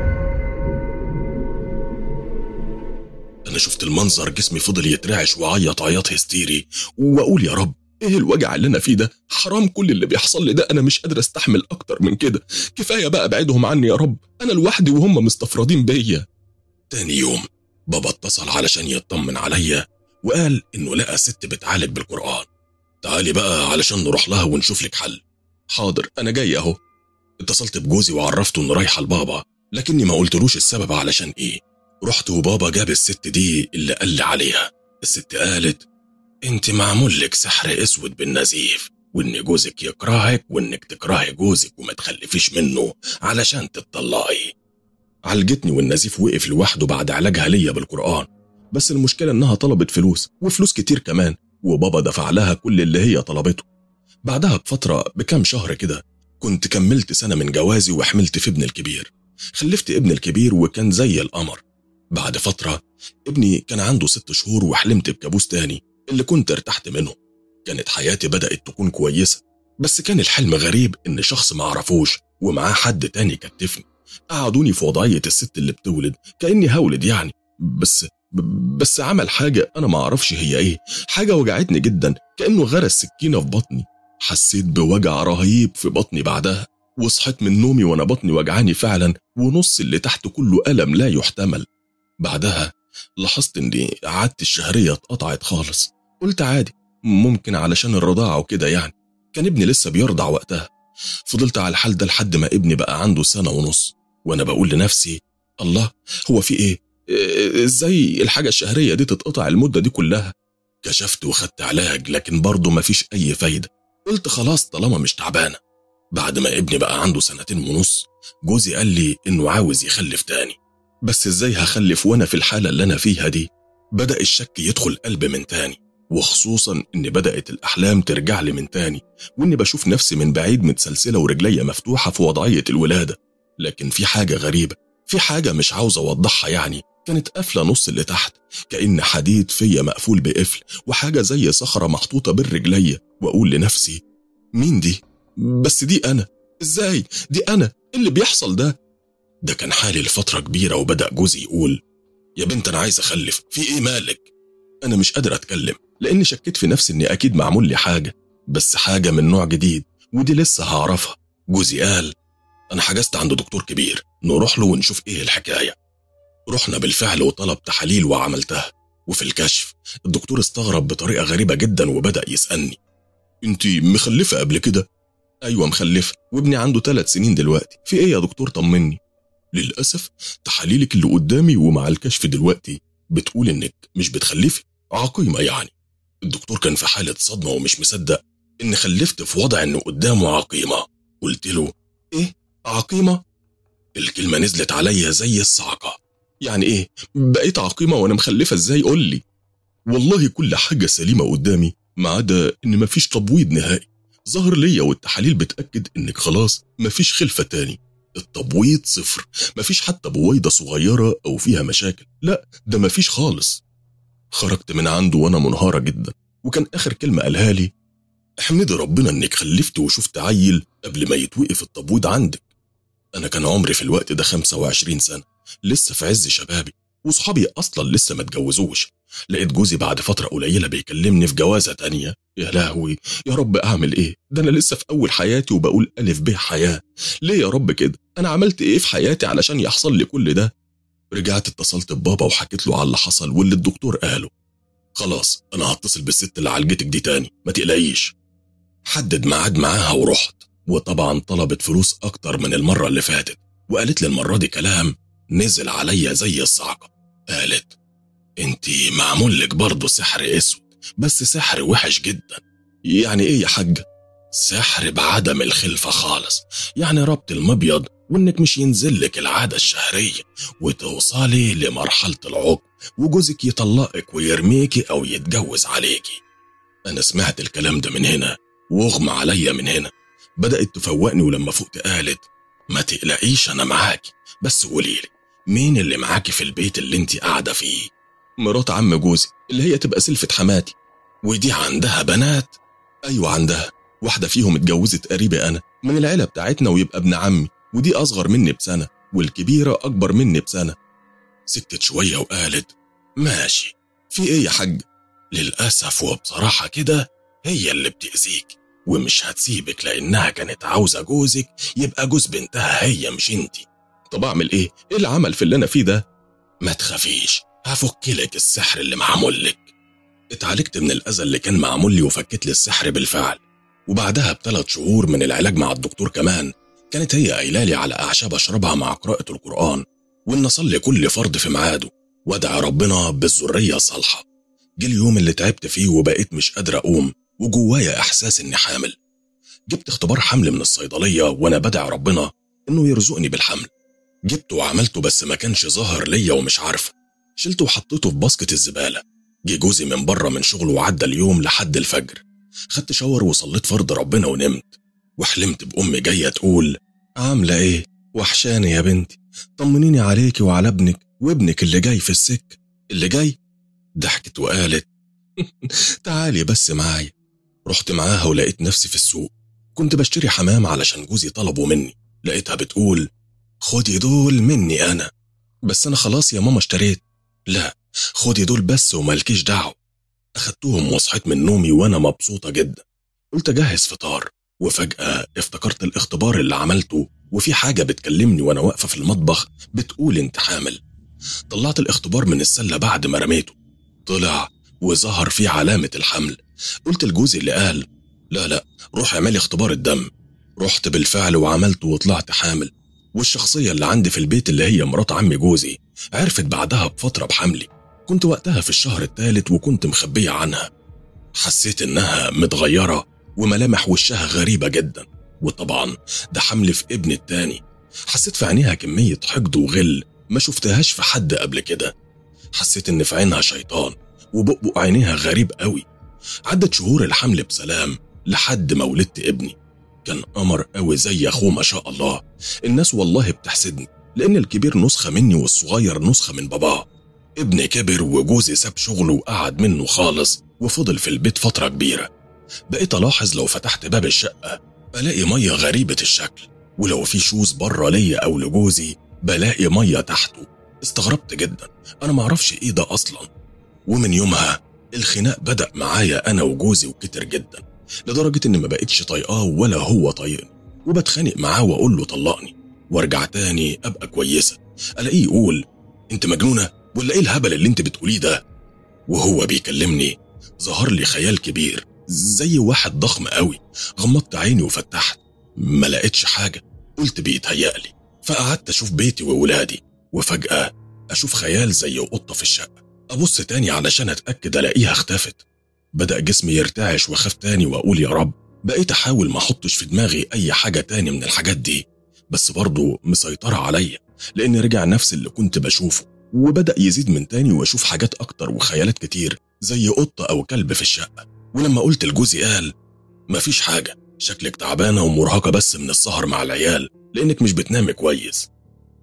انا شفت المنظر جسمي فضل يترعش وعيط عياط هستيري واقول يا رب ايه الوجع اللي انا فيه ده حرام كل اللي بيحصل لي ده انا مش قادر استحمل اكتر من كده كفايه بقى ابعدهم عني يا رب انا لوحدي وهم مستفردين بيا تاني يوم بابا اتصل علشان يطمن عليا وقال انه لقى ست بتعالج بالقران تعالي بقى علشان نروح لها ونشوف لك حل حاضر انا جاي اهو اتصلت بجوزي وعرفته انه رايحه لبابا لكني ما قلتلوش السبب علشان ايه رحت وبابا جاب الست دي اللي قال لي عليها الست قالت انت معمول لك سحر اسود بالنزيف وان جوزك يكرهك وانك تكرهي جوزك وما تخلفيش منه علشان تتطلقي عالجتني والنزيف وقف لوحده بعد علاجها ليا بالقرآن بس المشكلة إنها طلبت فلوس وفلوس كتير كمان وبابا دفع لها كل اللي هي طلبته بعدها بفترة بكام شهر كده كنت كملت سنة من جوازي وحملت في ابني الكبير خلفت ابني الكبير وكان زي القمر بعد فترة ابني كان عنده ست شهور وحلمت بكابوس تاني اللي كنت ارتحت منه كانت حياتي بدأت تكون كويسة بس كان الحلم غريب إن شخص معرفوش ومعاه حد تاني كتفني قعدوني في وضعية الست اللي بتولد كأني هولد يعني بس بس عمل حاجة أنا ما أعرفش هي إيه حاجة وجعتني جدا كأنه غرس سكينة في بطني حسيت بوجع رهيب في بطني بعدها وصحيت من نومي وأنا بطني وجعاني فعلا ونص اللي تحت كله ألم لا يحتمل بعدها لاحظت إني عادتي الشهرية اتقطعت خالص قلت عادي ممكن علشان الرضاعة وكده يعني كان ابني لسه بيرضع وقتها فضلت على الحال ده لحد ما ابني بقى عنده سنة ونص وأنا بقول لنفسي الله هو في إيه؟ إيه- ازاي الحاجة الشهرية دي تتقطع المدة دي كلها كشفت وخدت علاج لكن برضه مفيش أي فايدة قلت خلاص طالما مش تعبانة بعد ما ابني بقى عنده سنتين ونص جوزي قال لي إنه عاوز يخلف تاني بس ازاي هخلف وأنا في الحالة اللي أنا فيها دي بدأ الشك يدخل قلبي من تاني وخصوصا إن بدأت الأحلام ترجع لي من تاني وإني بشوف نفسي من بعيد متسلسلة ورجليا مفتوحة في وضعية الولادة لكن في حاجة غريبة في حاجة مش عاوز أوضحها يعني كانت قافلة نص اللي تحت كأن حديد فيا مقفول بقفل وحاجة زي صخرة محطوطة بين رجليا وأقول لنفسي مين دي؟ بس دي أنا إزاي؟ دي أنا إيه اللي بيحصل ده؟ ده كان حالي لفترة كبيرة وبدأ جوزي يقول يا بنت أنا عايز أخلف في إيه مالك؟ أنا مش قادر أتكلم لأني شكيت في نفسي إني أكيد معمول لي حاجة بس حاجة من نوع جديد ودي لسه هعرفها جوزي قال أنا حجزت عند دكتور كبير نروح له ونشوف إيه الحكاية رحنا بالفعل وطلب تحاليل وعملتها وفي الكشف الدكتور استغرب بطريقة غريبة جدا وبدأ يسألني انت مخلفة قبل كده؟ أيوة مخلفة وابني عنده ثلاث سنين دلوقتي في إيه يا دكتور طمني للأسف تحاليلك اللي قدامي ومع الكشف دلوقتي بتقول إنك مش بتخلفي عقيمة يعني الدكتور كان في حالة صدمة ومش مصدق إن خلفت في وضع إنه قدامه عقيمة قلت له إيه عقيمة؟ الكلمة نزلت عليا زي الصعقة يعني ايه بقيت عقيمة وانا مخلفة ازاي قول لي والله كل حاجة سليمة قدامي ما عدا ان مفيش تبويض نهائي ظهر ليا والتحاليل بتأكد انك خلاص مفيش خلفة تاني التبويض صفر مفيش حتى بويضة صغيرة او فيها مشاكل لا ده مفيش خالص خرجت من عنده وانا منهارة جدا وكان اخر كلمة قالها لي احمدي ربنا انك خلفت وشفت عيل قبل ما يتوقف التبويض عندك انا كان عمري في الوقت ده 25 سنة لسه في عز شبابي وصحابي اصلا لسه ما اتجوزوش لقيت جوزي بعد فترة قليلة بيكلمني في جوازة تانية يا لهوي يا رب اعمل ايه ده انا لسه في اول حياتي وبقول الف ب حياة ليه يا رب كده انا عملت ايه في حياتي علشان يحصل لي كل ده رجعت اتصلت ببابا وحكيت له على اللي حصل واللي الدكتور قاله خلاص انا هتصل بالست اللي عالجتك دي تاني ما تقلقيش حدد ميعاد معاها ورحت وطبعا طلبت فلوس اكتر من المرة اللي فاتت وقالت لي المرة دي كلام نزل عليا زي الصعقة قالت انتي معمول لك برضه سحر اسود بس سحر وحش جدا يعني ايه يا حاج سحر بعدم الخلفة خالص يعني ربط المبيض وانك مش ينزل لك العادة الشهرية وتوصلي لمرحلة العقم وجوزك يطلقك ويرميكي او يتجوز عليكي انا سمعت الكلام ده من هنا واغمى عليا من هنا بدأت تفوقني ولما فقت قالت ما تقلقيش انا معاكي بس قوليلي مين اللي معاكي في البيت اللي انت قاعدة فيه مرات عم جوزي اللي هي تبقى سلفة حماتي ودي عندها بنات ايوه عندها واحدة فيهم اتجوزت قريبي انا من العيلة بتاعتنا ويبقى ابن عمي ودي اصغر مني بسنة والكبيرة اكبر مني بسنة سكتت شوية وقالت ماشي في ايه يا حاج للأسف وبصراحة كده هي اللي بتأذيك ومش هتسيبك لأنها كانت عاوزة جوزك يبقى جوز بنتها هي مش انتي طب أعمل إيه؟ إيه العمل في اللي أنا فيه ده؟ ما تخافيش هفكلك السحر اللي معمول لك اتعالجت من الأذى اللي كان معمول لي وفكت لي السحر بالفعل وبعدها بثلاث شهور من العلاج مع الدكتور كمان كانت هي قايله لي على أعشاب أشربها مع قراءة القرآن وإن أصلي كل فرض في ميعاده وأدعي ربنا بالذرية الصالحة جه اليوم اللي تعبت فيه وبقيت مش قادر أقوم وجوايا إحساس إني حامل جبت اختبار حمل من الصيدلية وأنا بدعي ربنا إنه يرزقني بالحمل جبته وعملته بس ما كانش ظاهر ليا ومش عارفة شلته وحطيته في باسكت الزبالة جه جوزي من بره من شغله وعدى اليوم لحد الفجر خدت شاور وصليت فرض ربنا ونمت وحلمت بأمي جاية تقول عاملة إيه؟ وحشاني يا بنتي طمنيني عليكي وعلى ابنك وابنك اللي جاي في السك اللي جاي ضحكت وقالت تعالي بس معايا رحت معاها ولقيت نفسي في السوق كنت بشتري حمام علشان جوزي طلبه مني لقيتها بتقول خدي دول مني أنا بس أنا خلاص يا ماما اشتريت لا خدي دول بس ومالكيش دعوة أخدتهم وصحيت من نومي وأنا مبسوطة جدا قلت أجهز فطار وفجأة افتكرت الاختبار اللي عملته وفي حاجة بتكلمني وأنا واقفة في المطبخ بتقول أنت حامل طلعت الاختبار من السلة بعد ما رميته طلع وظهر فيه علامة الحمل قلت لجوزي اللي قال لا لا روح اعملي اختبار الدم رحت بالفعل وعملته وطلعت حامل والشخصية اللي عندي في البيت اللي هي مرات عمي جوزي عرفت بعدها بفترة بحملي كنت وقتها في الشهر الثالث وكنت مخبية عنها حسيت إنها متغيرة وملامح وشها غريبة جدا وطبعا ده حمل في ابن التاني حسيت في عينيها كمية حقد وغل ما شفتهاش في حد قبل كده حسيت إن في عينها شيطان وبقبق عينيها غريب قوي عدت شهور الحمل بسلام لحد ما ولدت ابني كان قمر قوي زي اخوه ما شاء الله الناس والله بتحسدني لان الكبير نسخه مني والصغير نسخه من باباه ابني كبر وجوزي ساب شغله وقعد منه خالص وفضل في البيت فتره كبيره بقيت الاحظ لو فتحت باب الشقه بلاقي ميه غريبه الشكل ولو في شوز بره ليا او لجوزي بلاقي ميه تحته استغربت جدا انا معرفش ايه ده اصلا ومن يومها الخناق بدأ معايا أنا وجوزي وكتر جدا لدرجة إن ما بقتش طايقاه ولا هو طايقني وبتخانق معاه وأقول له طلقني وارجع تاني أبقى كويسة ألاقيه يقول أنت مجنونة ولا إيه الهبل اللي أنت بتقوليه ده وهو بيكلمني ظهر لي خيال كبير زي واحد ضخم قوي غمضت عيني وفتحت ما لقيتش حاجة قلت بيتهيألي فقعدت أشوف بيتي وولادي وفجأة أشوف خيال زي قطة في الشقة أبص تاني علشان أتأكد ألاقيها اختفت بدأ جسمي يرتعش وأخاف تاني وأقول يا رب بقيت أحاول ما أحطش في دماغي أي حاجة تاني من الحاجات دي بس برضه مسيطرة عليا لأن رجع نفس اللي كنت بشوفه وبدأ يزيد من تاني وأشوف حاجات أكتر وخيالات كتير زي قطة أو كلب في الشقة ولما قلت لجوزي قال مفيش حاجة شكلك تعبانة ومرهقة بس من السهر مع العيال لأنك مش بتنامي كويس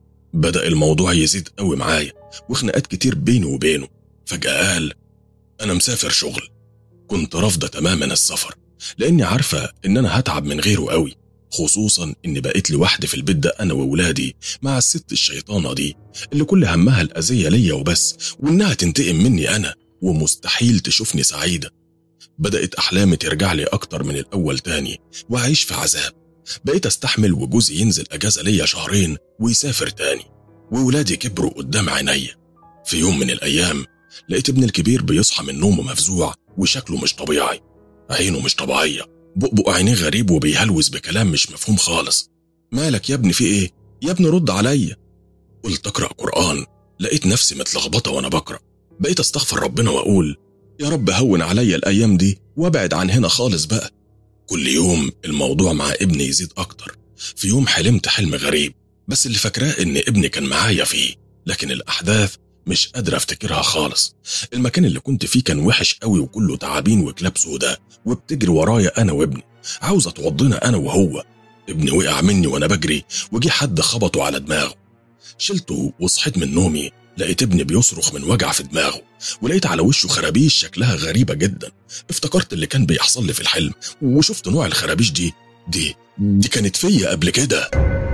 بدأ الموضوع يزيد قوي معايا وخناقات كتير بيني وبينه فجأة قال أنا مسافر شغل كنت رافضة تماما السفر لأني عارفة إن أنا هتعب من غيره قوي خصوصا إني بقيت لوحدي في البيت ده أنا وولادي مع الست الشيطانة دي اللي كل همها الأذية ليا وبس وإنها تنتقم مني أنا ومستحيل تشوفني سعيدة بدأت أحلامي ترجع لي أكتر من الأول تاني وأعيش في عذاب بقيت أستحمل وجوزي ينزل أجازة ليا شهرين ويسافر تاني وولادي كبروا قدام عينيا في يوم من الأيام لقيت ابني الكبير بيصحى من نومه مفزوع وشكله مش طبيعي عينه مش طبيعية بقبق عينيه غريب وبيهلوس بكلام مش مفهوم خالص مالك يا ابني في ايه يا ابني رد عليا قلت اقرا قران لقيت نفسي متلخبطه وانا بقرا بقيت استغفر ربنا واقول يا رب هون عليا الأيام دي وابعد عن هنا خالص بقى كل يوم الموضوع مع ابني يزيد أكتر في يوم حلمت حلم غريب بس اللي فاكراه إن ابني كان معايا فيه لكن الأحداث مش قادر أفتكرها خالص المكان اللي كنت فيه كان وحش قوي وكله تعابين وكلاب سودا وبتجري ورايا أنا وابني عاوزة توضينا أنا وهو ابني وقع مني وأنا بجري وجي حد خبطه على دماغه شلته وصحيت من نومي لقيت ابني بيصرخ من وجع في دماغه ولقيت على وشه خرابيش شكلها غريبة جدا افتكرت اللي كان بيحصل لي في الحلم وشفت نوع الخرابيش دي دي دي كانت فيا قبل كده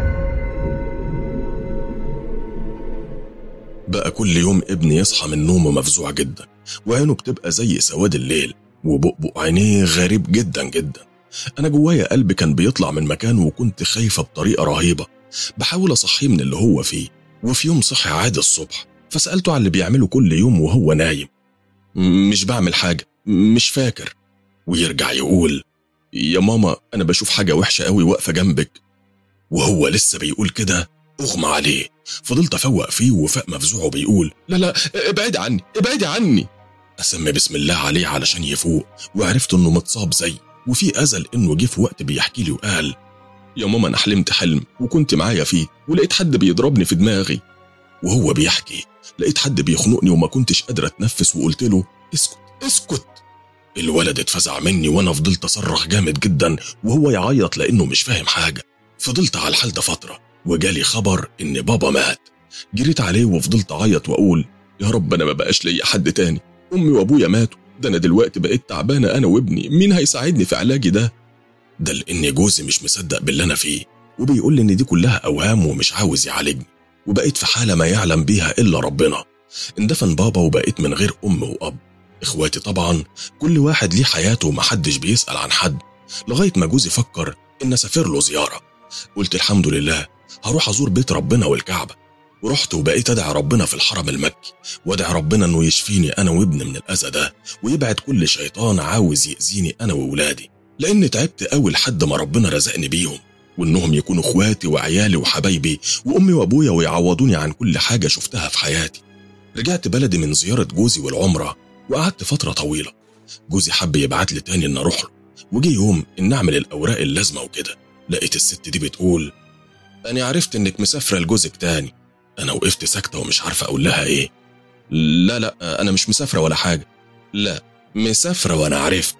بقى كل يوم ابني يصحى من نومه مفزوع جدا وعينه بتبقى زي سواد الليل وبقبق عينيه غريب جدا جدا انا جوايا قلبي كان بيطلع من مكانه وكنت خايفة بطريقة رهيبة بحاول اصحيه من اللي هو فيه وفي يوم صحي عادي الصبح فسألته على اللي بيعمله كل يوم وهو نايم مش بعمل حاجة مش فاكر ويرجع يقول يا ماما أنا بشوف حاجة وحشة قوي واقفة جنبك وهو لسه بيقول كده أغمى عليه فضلت أفوق فيه وفاق مفزوع وبيقول لا لا ابعدي عني ابعدي عني أسمي بسم الله عليه علشان يفوق وعرفت إنه متصاب زي وفي أزل إنه جه في وقت بيحكي لي وقال يا ماما أنا حلمت حلم وكنت معايا فيه ولقيت حد بيضربني في دماغي وهو بيحكي لقيت حد بيخنقني وما كنتش قادر اتنفس وقلت له اسكت اسكت الولد اتفزع مني وانا فضلت اصرخ جامد جدا وهو يعيط لانه مش فاهم حاجه فضلت على الحال ده فتره وجالي خبر ان بابا مات جريت عليه وفضلت اعيط واقول يا رب انا ما بقاش ليا حد تاني امي وابويا ماتوا ده انا دلوقتي بقيت تعبانه انا وابني مين هيساعدني في علاجي ده ده لان جوزي مش مصدق باللي انا فيه وبيقول لي ان دي كلها اوهام ومش عاوز يعالجني وبقيت في حالة ما يعلم بيها إلا ربنا اندفن بابا وبقيت من غير أم وأب إخواتي طبعا كل واحد ليه حياته ومحدش بيسأل عن حد لغاية ما جوزي فكر إن أسافر له زيارة قلت الحمد لله هروح أزور بيت ربنا والكعبة ورحت وبقيت أدعي ربنا في الحرم المكي وأدعي ربنا إنه يشفيني أنا وابني من الأذى ده ويبعد كل شيطان عاوز يأذيني أنا وولادي لأن تعبت أوي لحد ما ربنا رزقني بيهم وانهم يكونوا اخواتي وعيالي وحبايبي وامي وابويا ويعوضوني عن كل حاجه شفتها في حياتي رجعت بلدي من زياره جوزي والعمره وقعدت فتره طويله جوزي حب يبعت لي تاني ان اروح له وجي يوم ان اعمل الاوراق اللازمه وكده لقيت الست دي بتقول انا عرفت انك مسافره لجوزك تاني انا وقفت ساكته ومش عارفه اقول لها ايه لا لا انا مش مسافره ولا حاجه لا مسافره وانا عرفت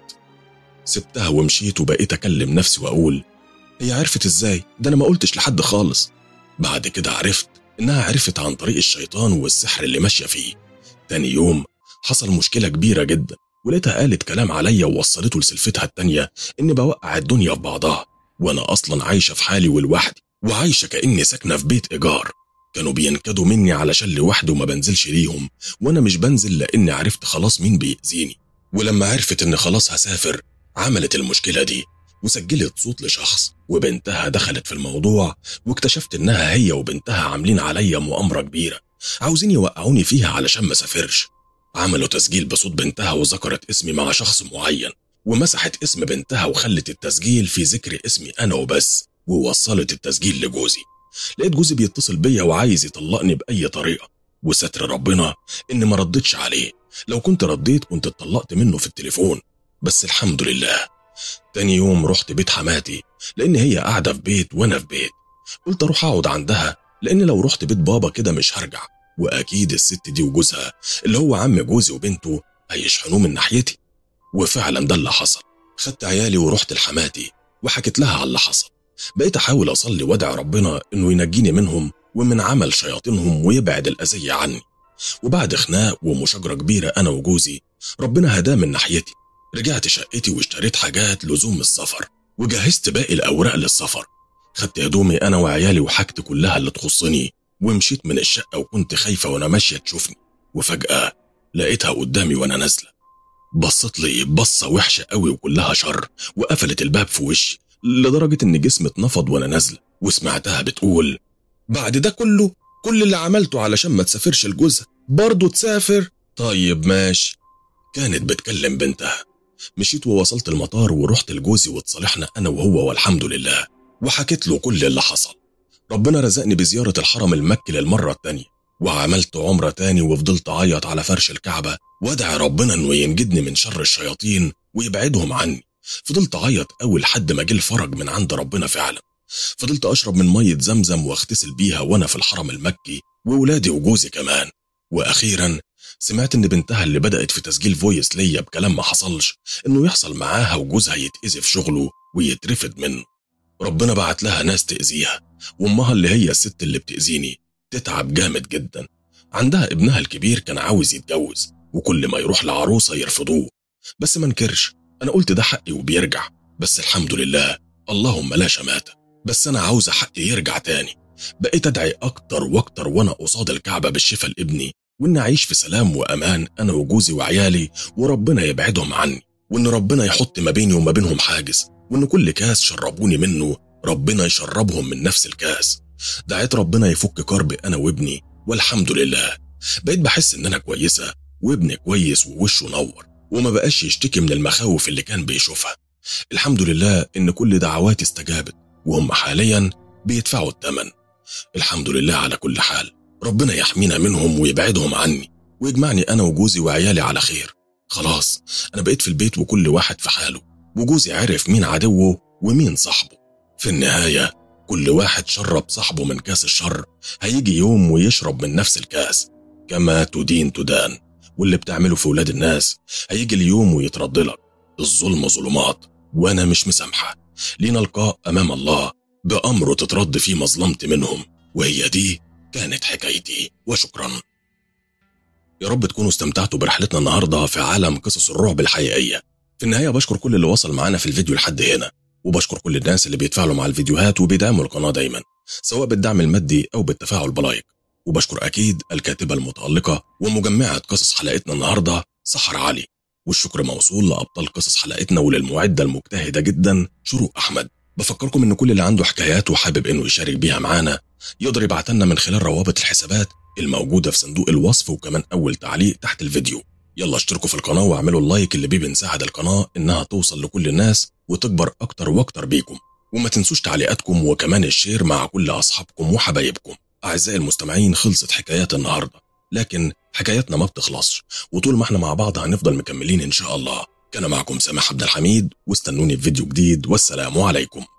سبتها ومشيت وبقيت اكلم نفسي واقول هي عرفت ازاي ده انا ما قلتش لحد خالص بعد كده عرفت انها عرفت عن طريق الشيطان والسحر اللي ماشيه فيه تاني يوم حصل مشكله كبيره جدا ولقيتها قالت كلام عليا ووصلته لسلفتها التانية اني بوقع الدنيا في بعضها وانا اصلا عايشه في حالي ولوحدي وعايشه كاني ساكنه في بيت ايجار كانوا بينكدوا مني علشان لوحدي وما بنزلش ليهم وانا مش بنزل لاني عرفت خلاص مين بيأذيني ولما عرفت ان خلاص هسافر عملت المشكله دي وسجلت صوت لشخص وبنتها دخلت في الموضوع واكتشفت انها هي وبنتها عاملين عليا مؤامره كبيره عاوزين يوقعوني فيها علشان ما سافرش عملوا تسجيل بصوت بنتها وذكرت اسمي مع شخص معين ومسحت اسم بنتها وخلت التسجيل في ذكر اسمي انا وبس ووصلت التسجيل لجوزي لقيت جوزي بيتصل بيا وعايز يطلقني باي طريقه وستر ربنا اني ما ردتش عليه لو كنت رديت كنت اتطلقت منه في التليفون بس الحمد لله تاني يوم رحت بيت حماتي لأن هي قاعدة في بيت وأنا في بيت قلت أروح أقعد عندها لأن لو رحت بيت بابا كده مش هرجع وأكيد الست دي وجوزها اللي هو عم جوزي وبنته هيشحنوه من ناحيتي وفعلا ده اللي حصل خدت عيالي ورحت لحماتي وحكيت لها على اللي حصل بقيت أحاول أصلي وأدعي ربنا إنه ينجيني منهم ومن عمل شياطينهم ويبعد الأذية عني وبعد خناق ومشاجرة كبيرة أنا وجوزي ربنا هداه من ناحيتي رجعت شقتي واشتريت حاجات لزوم السفر وجهزت باقي الأوراق للسفر خدت هدومي أنا وعيالي وحاجتي كلها اللي تخصني ومشيت من الشقة وكنت خايفة وأنا ماشية تشوفني وفجأة لقيتها قدامي وأنا نازلة بصت لي بصة وحشة قوي وكلها شر وقفلت الباب في وشي لدرجة إن جسمي اتنفض وأنا نازلة وسمعتها بتقول بعد ده كله كل اللي عملته علشان ما تسافرش لجوزها برضه تسافر طيب ماشي كانت بتكلم بنتها مشيت ووصلت المطار ورحت لجوزي واتصالحنا أنا وهو والحمد لله وحكيت له كل اللي حصل ربنا رزقني بزيارة الحرم المكي للمرة التانية وعملت عمرة تاني وفضلت أعيط على فرش الكعبة وأدعي ربنا إنه ينجدني من شر الشياطين ويبعدهم عني فضلت أعيط أول لحد ما جه الفرج من عند ربنا فعلا فضلت أشرب من مية زمزم واغتسل بيها وأنا في الحرم المكي وولادي وجوزي كمان وأخيرا سمعت إن بنتها اللي بدأت في تسجيل فويس ليا بكلام ما حصلش إنه يحصل معاها وجوزها يتأذي في شغله ويترفد منه ربنا بعت لها ناس تأذيها وأمها اللي هي الست اللي بتأذيني تتعب جامد جدا عندها ابنها الكبير كان عاوز يتجوز وكل ما يروح لعروسة يرفضوه بس ما انكرش أنا قلت ده حقي وبيرجع بس الحمد لله اللهم لا شماتة بس أنا عاوزة حقي يرجع تاني بقيت أدعي أكتر وأكتر وأنا قصاد الكعبة بالشفا لابني وإن أعيش في سلام وأمان أنا وجوزي وعيالي وربنا يبعدهم عني وإن ربنا يحط ما بيني وما بينهم حاجز وإن كل كاس شربوني منه ربنا يشربهم من نفس الكاس دعيت ربنا يفك كربي أنا وابني والحمد لله بقيت بحس إن أنا كويسة وابني كويس ووشه نور وما بقاش يشتكي من المخاوف اللي كان بيشوفها الحمد لله إن كل دعواتي استجابت وهم حاليا بيدفعوا الثمن الحمد لله على كل حال ربنا يحمينا منهم ويبعدهم عني ويجمعني أنا وجوزي وعيالي على خير خلاص أنا بقيت في البيت وكل واحد في حاله وجوزي عرف مين عدوه ومين صاحبه في النهاية كل واحد شرب صاحبه من كاس الشر هيجي يوم ويشرب من نفس الكاس كما تدين تدان واللي بتعمله في ولاد الناس هيجي اليوم ويترد لك الظلم ظلمات وانا مش مسامحه لينا لقاء امام الله بامره تترد فيه مظلمتي منهم وهي دي كانت حكايتي وشكرا يا رب تكونوا استمتعتوا برحلتنا النهارده في عالم قصص الرعب الحقيقيه في النهايه بشكر كل اللي وصل معانا في الفيديو لحد هنا وبشكر كل الناس اللي بيتفاعلوا مع الفيديوهات وبيدعموا القناه دايما سواء بالدعم المادي او بالتفاعل بلايك وبشكر اكيد الكاتبه المتالقه ومجمعه قصص حلقتنا النهارده سحر علي والشكر موصول لابطال قصص حلقتنا وللمعده المجتهده جدا شروق احمد بفكركم ان كل اللي عنده حكايات وحابب انه يشارك بيها معانا يقدر يبعت لنا من خلال روابط الحسابات الموجوده في صندوق الوصف وكمان اول تعليق تحت الفيديو يلا اشتركوا في القناه واعملوا اللايك اللي بيه بنساعد القناه انها توصل لكل الناس وتكبر اكتر واكتر بيكم وما تنسوش تعليقاتكم وكمان الشير مع كل اصحابكم وحبايبكم اعزائي المستمعين خلصت حكايات النهارده لكن حكاياتنا ما بتخلصش وطول ما احنا مع بعض هنفضل مكملين ان شاء الله كان معكم سامح عبد الحميد واستنوني في فيديو جديد والسلام عليكم